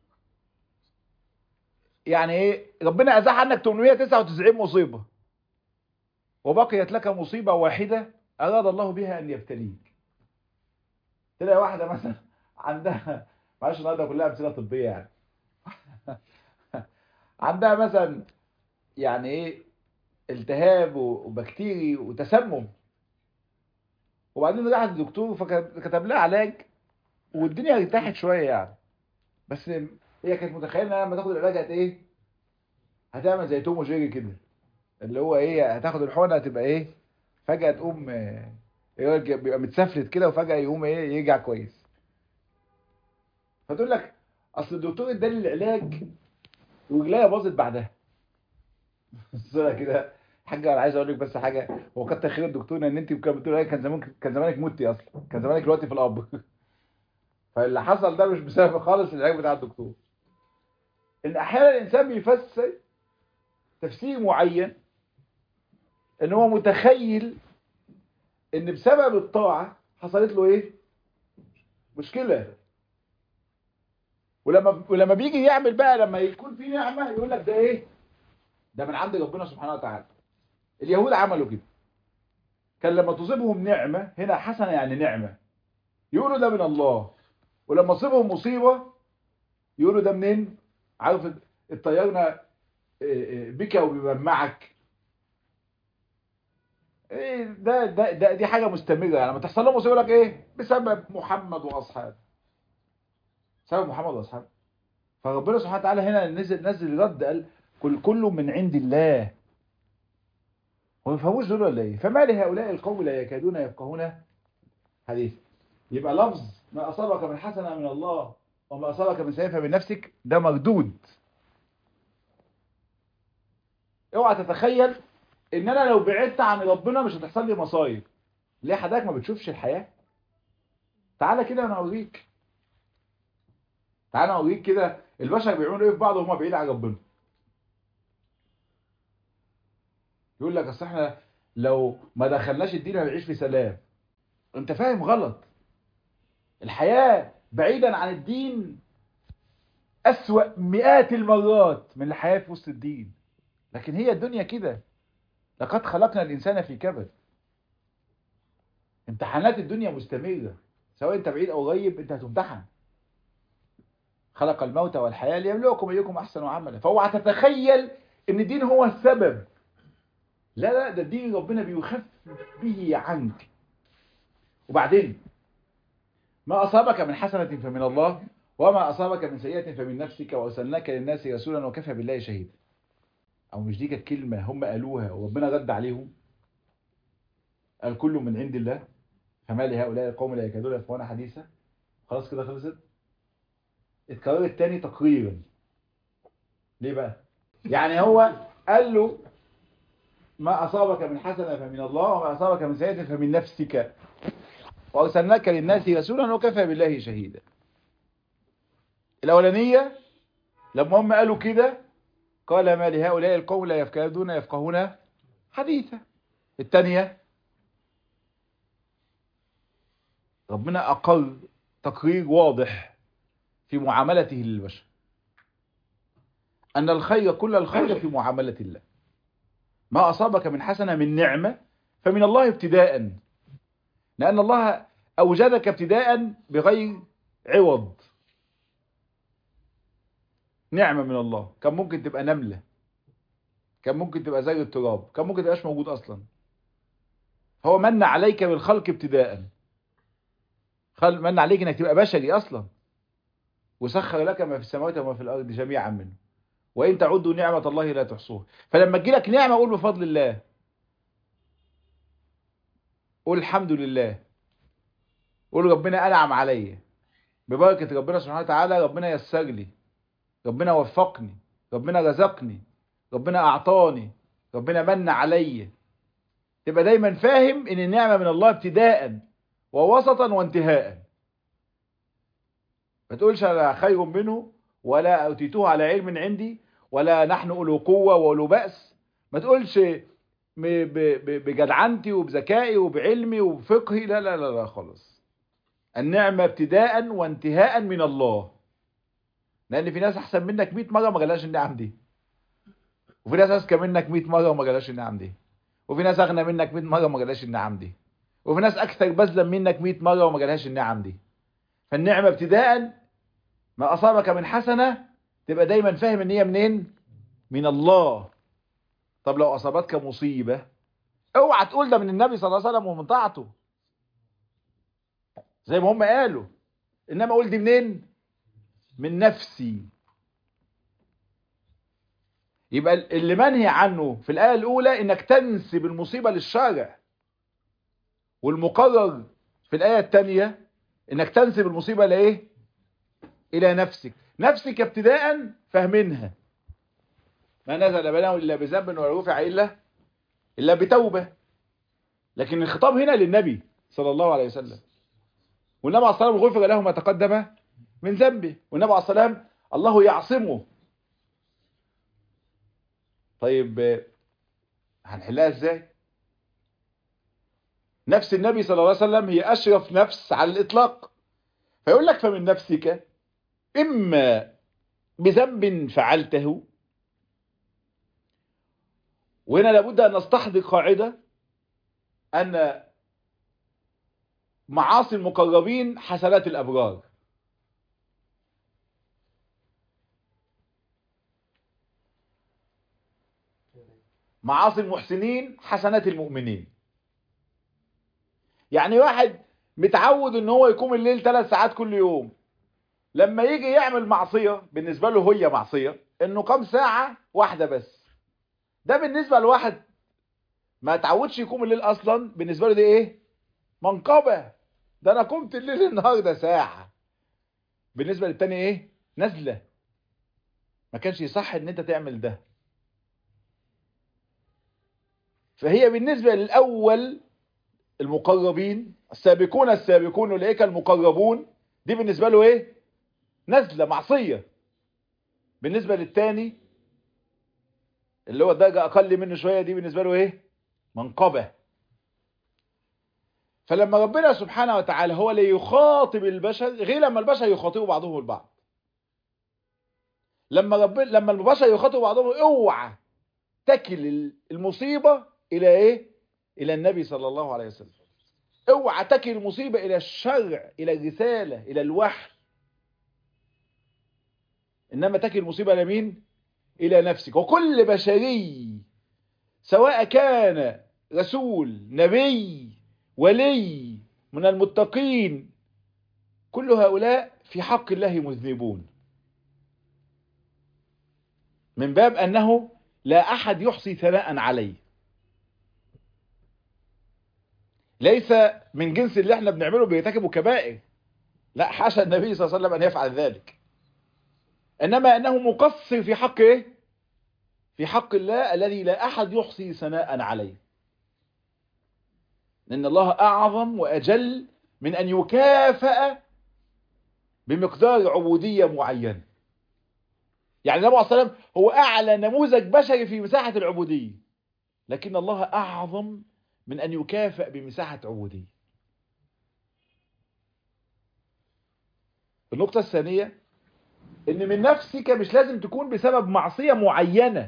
يعني ايه ربنا ازاح عنك 899 مصيبه وبقيت لك مصيبه واحده اراد الله بها ان يبتليك تلاقي واحده مثلا عندها معلش النهارده كلها امثله طبيه يعني عندها مثلا يعني ايه التهاب وبكتيري وتسمم وبعدين راحت للدكتور فكتب لها علاج والدنيا ارتاحت شويه يعني بس هي كانت متخيله انها لما تاخد العلاج هت ايه هتعمل زي توم وجيري كده اللي هو ايه هتاخد الحقنه هتبقى ايه فجاه تقوم إيه بيبقى متسفلت كده وفجاه يقوم ايه يرجع كويس فتقول لك اصل الدكتور اداني العلاج ورجليا باظت بعدها صورة كده حاجه انا عايز اقول لك بس حاجه هو كتر خير الدكتور ان انت كنت بتقول كان زمانك كان زمانك متي اصلا كان زمانك دلوقتي في الاب فاللي حصل ده مش بسبب خالص العلاج بتاع الدكتور ان احيانا الانسان بيفسر تفسير معين ان هو متخيل ان بسبب الطاعه حصلت له ايه مشكله ولما ولما بيجي يعمل بقى لما يكون في نعمه يقول لك ده ايه ده من عند ربنا سبحانه وتعالى اليهود عملوا كده كان لما تصيبهم نعمه هنا حسنه يعني نعمه يقولوا ده من الله ولما تصيبهم مصيبه يقولوا ده منين عارف الطيارنا بك وبمعك ايه ده, ده ده دي حاجه مستمره يعني لما تحصل لهم مصيبه يقول لك ايه بسبب محمد واصحابه سبب محمد واصحابه فربنا سبحانه وتعالى هنا نزل نزل رد قال كل كله من عند الله هو ما يفهموش دول ولا ايه فما لهؤلاء القوم لا يكادون يفقهون حديث يبقى لفظ ما اصابك من حسنه من الله وما اصابك من سيئه فمن نفسك ده مردود اوعى تتخيل ان انا لو بعدت عن ربنا مش هتحصل لي مصايب ليه حضرتك ما بتشوفش الحياه تعالى كده انا اوريك تعالى اوريك كده البشر بيعملوا ايه في بعض وهم بعيد عن ربنا يقول لك اصل احنا لو ما دخلناش الدين هنعيش في سلام انت فاهم غلط الحياة بعيدا عن الدين أسوأ مئات المرات من الحياة في وسط الدين لكن هي الدنيا كده لقد خلقنا الإنسان في كبد امتحانات الدنيا مستمرة سواء انت بعيد او قريب انت هتمتحن خلق الموت والحياة ليبلوكم أيكم أحسن عملا فاوعى تتخيل ان الدين هو السبب لا لا ده الدين ربنا بيخفف به عنك وبعدين ما أصابك من حسنة فمن الله وما أصابك من سيئة فمن نفسك وأرسلناك للناس رسولا وكفى بالله شهيدا أو مش دي كانت كلمة هم قالوها وربنا رد عليهم قال كله من عند الله فما لهؤلاء القوم لا يكادون يفقهون حديثا خلاص كده خلصت اتكررت تاني تقريرا ليه بقى يعني هو قال له ما أصابك من حسنة فمن الله وما أصابك من سيئة فمن نفسك وأرسلناك للناس رسولا وكفى بالله شهيدا الأولانية لما هم قالوا كده قال ما لهؤلاء القوم لا يفكادون يفقهون حديثا الثانية ربنا أقر تقرير واضح في معاملته للبشر أن الخير كل الخير في معاملة الله ما أصابك من حسنة من نعمة فمن الله ابتداء لأن الله أوجدك ابتداء بغير عوض نعمة من الله كان ممكن تبقى نملة كان ممكن تبقى زي التراب كان ممكن تبقاش موجود أصلا هو من عليك بالخلق ابتداء خل من عليك انك تبقى بشري أصلا وسخر لك ما في السماوات وما في الأرض جميعا منه وإن تعدوا نعمة الله لا تحصوها فلما تجيلك نعمة قول بفضل الله قول الحمد لله قول ربنا أنعم عليا ببركة ربنا سبحانه وتعالى ربنا يسر لي ربنا وفقني ربنا رزقني ربنا أعطاني ربنا من عليا تبقى دايما فاهم ان النعمة من الله ابتداء ووسطا وانتهاء ما تقولش انا خير منه ولا أوتيتوه على علم عندي ولا نحن أولو قوة وأولو بأس ما تقولش م- ب- ب- بجدعنتي وبذكائي وبعلمي وبفقهي لا لا لا لا خالص النعمة ابتداء وانتهاء من الله لأن في ناس أحسن منك 100 مرة ما جالهاش النعم دي وفي ناس أذكى منك 100 مرة وما جالهاش النعم دي وفي ناس أغنى منك 100 مرة وما جالهاش النعم دي وفي ناس أكثر بذلا منك 100 مرة وما جالهاش النعم دي فالنعمة ابتداء ما أصابك من حسنة تبقى دايما فاهم ان هي منين من الله طب لو أصابتك مصيبة اوعى تقول ده من النبي صلى الله عليه وسلم ومن طاعته زي ما هم قالوا انما قول دي منين من نفسي يبقى اللي منهي عنه في الآية الأولى إنك تنسب المصيبة للشارع والمقرر في الآية الثانية إنك تنسب المصيبة لإيه؟ إلى نفسك نفسك ابتداء فاهمينها ما نزل بلاء إلا بذنب ولا رفع إلا إلا بتوبة لكن الخطاب هنا للنبي صلى الله عليه وسلم والنبي عليه الصلاة والسلام غفر له ما تقدم من ذنبه والنبي عليه الصلاة والسلام الله يعصمه طيب هنحلها ازاي نفس النبي صلى الله عليه وسلم هي اشرف نفس على الاطلاق فيقول لك فمن نفسك اما بذنب فعلته وهنا لابد ان نستحضر قاعده ان معاصي المقربين حسنات الابرار معاصي المحسنين حسنات المؤمنين يعني واحد متعود ان هو يقوم الليل ثلاث ساعات كل يوم لما يجي يعمل معصية بالنسبة له هي معصية انه قام ساعة واحدة بس ده بالنسبة لواحد ما تعودش يقوم الليل اصلا بالنسبة له دي ايه منقبة ده انا قمت الليل النهاردة ساعة بالنسبة للتاني ايه نزلة ما كانش يصح ان انت تعمل ده فهي بالنسبة للأول المقربين السابقون السابقون أولئك المقربون دي بالنسبة له إيه نزلة معصية بالنسبة للتاني اللي هو درجة أقل منه شوية دي بالنسبة له إيه منقبة فلما ربنا سبحانه وتعالى هو اللي يخاطب البشر غير لما البشر يخاطبوا بعضهم البعض لما ربنا لما البشر يخاطبوا بعضهم اوعى تكل المصيبة الى ايه الى النبي صلى الله عليه وسلم اوعى تكل المصيبة الى الشرع الى الرسالة الى الوحي انما تكل المصيبة لمين الى نفسك وكل بشري سواء كان رسول نبي ولي من المتقين كل هؤلاء في حق الله مذنبون من باب انه لا احد يحصي ثناء عليه ليس من جنس اللي احنا بنعمله بيرتكبوا كبائر لا حاشا النبي صلى الله عليه وسلم ان يفعل ذلك انما انه مقصر في حق ايه في حق الله الذي لا احد يحصي ثناء عليه لان الله اعظم واجل من ان يكافئ بمقدار عبودية معينة يعني النبي عليه الصلاة والسلام هو اعلى نموذج بشري في مساحة العبودية لكن الله اعظم من أن يكافئ بمساحة عبودية النقطة الثانية ان من نفسك مش لازم تكون بسبب معصية معينة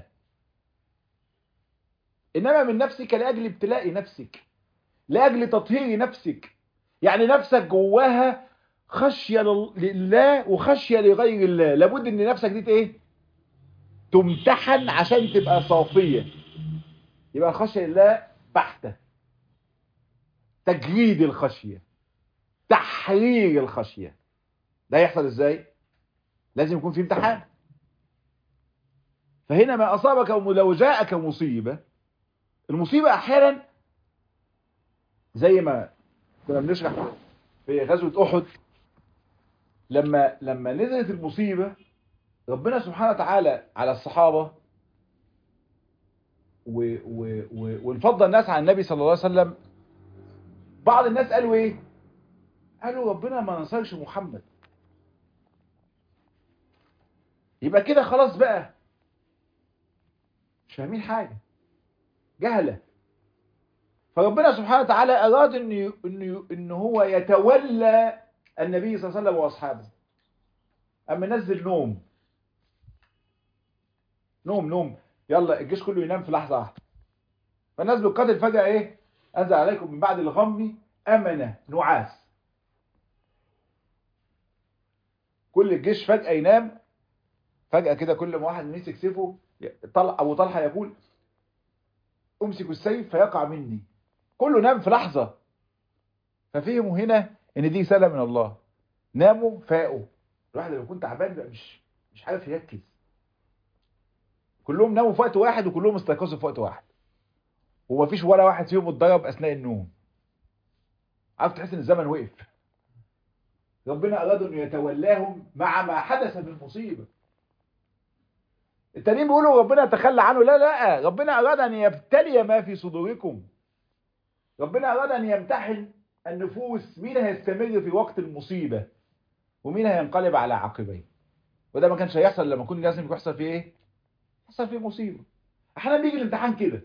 انما من نفسك لاجل ابتلاء نفسك لاجل تطهير نفسك يعني نفسك جواها خشية لله وخشية لغير الله لابد ان نفسك دي ايه تمتحن عشان تبقى صافية يبقى خشية لله بحتة تجريد الخشية تحرير الخشية ده يحصل ازاي لازم يكون في امتحان فهنا ما أصابك لو جاءك مصيبة المصيبة أحيانا زي ما كنا بنشرح في غزوة أحد لما لما نزلت المصيبة ربنا سبحانه وتعالى على الصحابة و و و وانفضل الناس عن النبي صلى الله عليه وسلم بعض الناس قالوا ايه قالوا ربنا ما نصرش محمد يبقى كده خلاص بقى مش فاهمين حاجة جهلة فربنا سبحانه وتعالى أراد إن إن إن هو يتولى النبي صلى الله عليه وسلم وأصحابه أما نزل نوم نوم نوم يلا الجيش كله ينام في لحظة واحدة فالناس بالقتل فجأة إيه أنزل عليكم من بعد الغم أمنة نعاس كل الجيش فجأة ينام فجأة كده كل ما واحد مسك سيفه طلع أبو طلحة يقول أمسك السيف فيقع مني كله نام في لحظة ففهموا هنا إن دي سلة من الله ناموا فاقوا الواحد لما يكون تعبان بقى مش مش عارف يركز كلهم ناموا في وقت واحد وكلهم استيقظوا في وقت واحد ومفيش ولا واحد فيهم اتضرب أثناء النوم عارف تحس إن الزمن وقف ربنا أراد أن يتولاهم مع ما حدث من مصيبة التانيين بيقولوا ربنا تخلى عنه لا لا ربنا أراد أن يبتلي ما في صدوركم ربنا أراد أن يمتحن النفوس مين هيستمر في وقت المصيبة ومين هينقلب على عقبيه وده ما كانش هيحصل لما كنا لازم يحصل فيه ايه يحصل فيه مصيبة احيانا بيجي الامتحان كده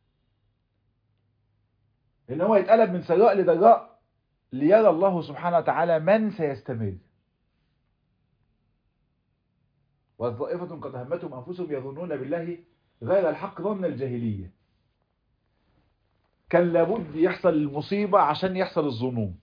ان هو يتقلب من سراء لضراء ليرى الله سبحانه وتعالى من سيستمر والطائفة قد همتهم أنفسهم يظنون بالله غير الحق ظن الجاهلية كان لابد يحصل المصيبة عشان يحصل الظنون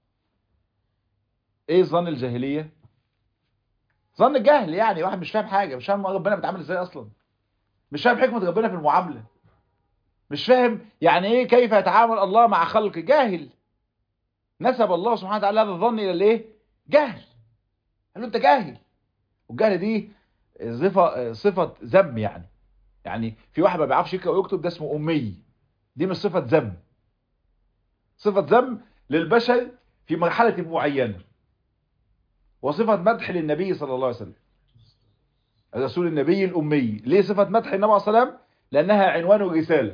ايه ظن الجاهلية ظن الجهل يعني واحد مش فاهم حاجة مش فاهم ربنا بيتعامل ازاي اصلا مش فاهم حكمة ربنا في المعاملة مش فاهم يعني ايه كيف يتعامل الله مع خلقه جاهل نسب الله سبحانه وتعالى هذا الظن الى الايه جهل قال له انت جاهل والجهل دي صفة صفة ذم يعني يعني في واحد ما بيعرفش يقرا ويكتب ده اسمه امي دي مش صفة ذم صفة ذم للبشر في مرحلة معينة وصفة مدح للنبي صلى الله عليه وسلم الرسول النبي الأمي ليه صفة مدح النبي عليه الصلاة والسلام لأنها عنوان الرسالة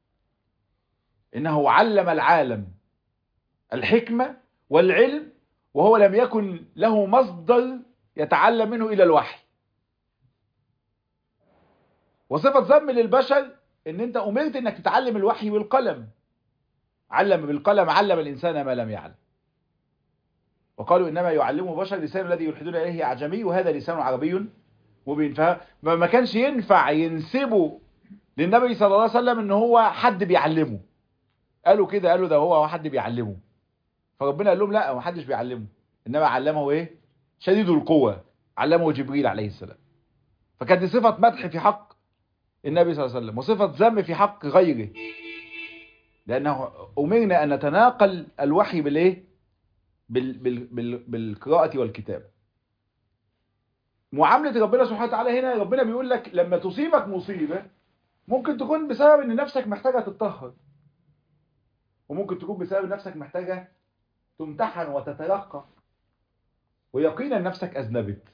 إنه علم العالم الحكمة والعلم وهو لم يكن له مصدر يتعلم منه إلى الوحي وصفة ذم للبشر ان انت امرت انك تتعلم الوحي بالقلم علم بالقلم علم الانسان ما لم يعلم وقالوا انما يعلمه بشر لسان الذي يلحدون اليه اعجمي وهذا لسان عربي مبين فما كانش ينفع ينسبه للنبي صلى الله عليه وسلم ان هو حد بيعلمه قالوا كده قالوا ده هو حد بيعلمه فربنا قال لهم لا ما حدش بيعلمه انما علمه ايه شديد القوة علمه جبريل عليه السلام فكانت دي صفة مدح في حق النبي صلى الله عليه وسلم وصفة ذم في حق غيره لأنه أمرنا أن نتناقل الوحي بالإيه؟ بال بال بال بالقراءة والكتابة معاملة ربنا سبحانه وتعالى هنا ربنا بيقول لك لما تصيبك مصيبة ممكن تكون بسبب ان نفسك محتاجة تتطهر وممكن تكون بسبب نفسك محتاجة تمتحن وتتلقى ويقينا نفسك أذنبت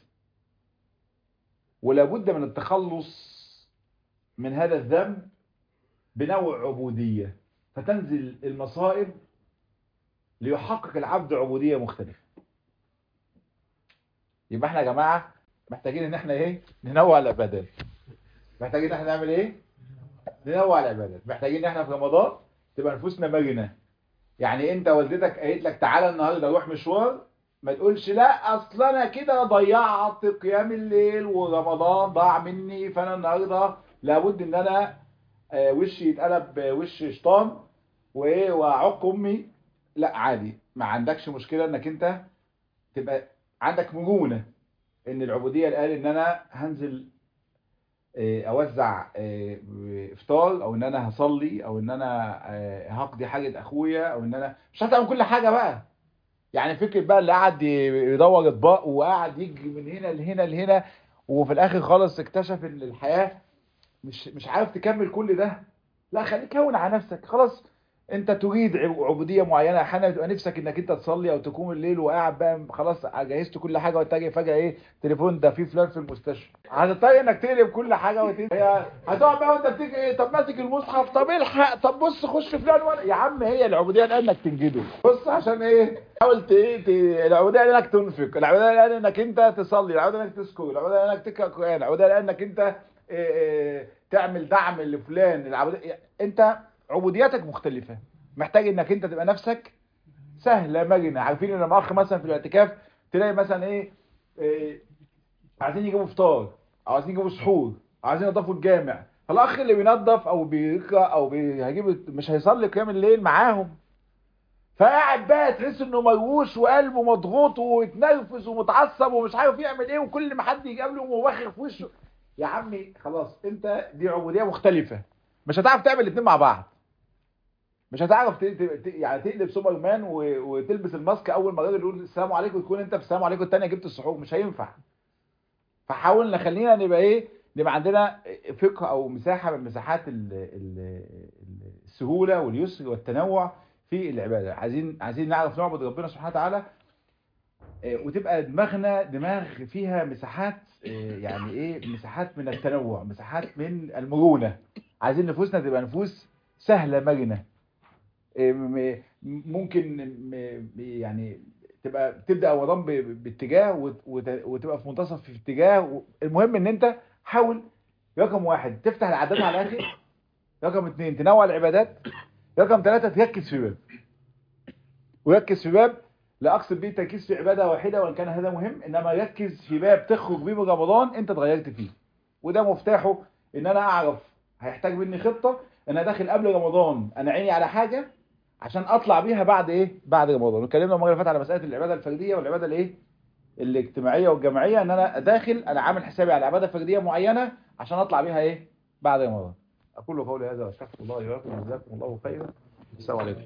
ولابد من التخلص من هذا الذنب بنوع عبودية فتنزل المصائب ليحقق العبد عبودية مختلفة يبقى احنا يا جماعة محتاجين ان احنا ايه ننوع العبادات محتاجين ان احنا نعمل ايه ننوع العبادات محتاجين ان احنا في رمضان تبقى نفوسنا مرنة يعني انت والدتك قالت لك تعالى النهارده نروح مشوار ما تقولش لا اصل انا كده ضيعت قيام الليل ورمضان ضاع مني فانا النهارده لابد ان انا وشي يتقلب وش شيطان وايه واعق امي لا عادي ما عندكش مشكله انك انت تبقى عندك مرونه ان العبوديه اللي قال ان انا هنزل اوزع افطار او ان انا هصلي او ان انا هقضي حاجه اخويا او ان انا مش هتعمل كل حاجه بقى يعني فكره بقى اللي قاعد يدور اطباق وقاعد يجري من هنا لهنا لهنا وفي الاخر خالص اكتشف ان الحياه مش مش عارف تكمل كل ده لا خليك هون على نفسك خلاص انت تريد عب- عبوديه معينه احيانا بتبقى نفسك انك انت تصلي او تقوم الليل وقاعد بقى خلاص جهزت كل حاجه وتجي فجاه ايه تليفون ده في فلان في المستشفى هتضطر انك تقلب كل حاجه وتنسى هي هتقعد بقى وانت بتيجي ايه طب ماسك المصحف طب الحق طب بص خش فلان ولا يا عم هي العبوديه الان انك تنجده بص عشان ايه حاول ت- ايه ت- العبوديه الان انك تنفق العبوديه الان انك انت تصلي العبوديه انك تذكر العبوديه الان انك تقرا قران العبوديه الان انك انت إيه إيه تعمل دعم لفلان العبوديه انت عبودياتك مختلفه محتاج انك انت تبقى نفسك سهله مرنه عارفين ان لما اخ مثلا في الاعتكاف تلاقي مثلا ايه, إيه عايزين يجيبوا فطار او عايزين يجيبوا سحور أو عايزين ينظفوا الجامع فالاخ اللي بينظف او بيقرا او بي- هيجيب مش هيصلي قيام الليل معاهم فقاعد بقى تحس انه مرووش وقلبه مضغوط ويتنرفز ومتعصب ومش عارف يعمل ايه وكل ما حد يقابله وواخر في وشه يا عمي خلاص انت دي عبوديه مختلفه مش هتعرف تعمل الاثنين مع بعض مش هتعرف ت... ت... ت- يعني تقلب سوبرمان و... وتلبس الماسك اول ما الراجل يقول السلام عليكم تكون انت بالسلام عليكم الثانيه جبت السحور مش هينفع فحاول نخلينا نبقى ايه نبقى عندنا فقه او مساحه من مساحات ال... ال... السهوله واليسر والتنوع في العباده عايزين عايزين نعرف نعبد ربنا سبحانه وتعالى آه، وتبقى دماغنا دماغ فيها مساحات آه، يعني ايه مساحات من التنوع مساحات من المرونه عايزين نفوسنا تبقى نفوس سهله مرنه آه، م- ممكن م- يعني تبقى تبدا رمضان ب- باتجاه وت- وت- وتبقى في منتصف في اتجاه و- المهم ان انت حاول رقم واحد تفتح العادات على الاخر رقم اثنين تنوع العبادات رقم ثلاثة تركز في باب وركز في باب لا اقصد بيه التركيز في عباده واحده وان كان هذا مهم انما ركز في باب تخرج بيه من رمضان انت اتغيرت فيه وده مفتاحه ان انا اعرف هيحتاج مني خطه ان انا داخل قبل رمضان انا عيني على حاجه عشان اطلع بيها بعد ايه بعد رمضان اتكلمنا المره اللي فاتت على مساله العباده الفرديه والعباده الايه الاجتماعيه والجماعيه ان انا داخل انا عامل حسابي على عباده فرديه معينه عشان اطلع بيها ايه بعد رمضان اقول قولي هذا واستغفر الله لي ولكم جزاكم الله خيرا السلام عليكم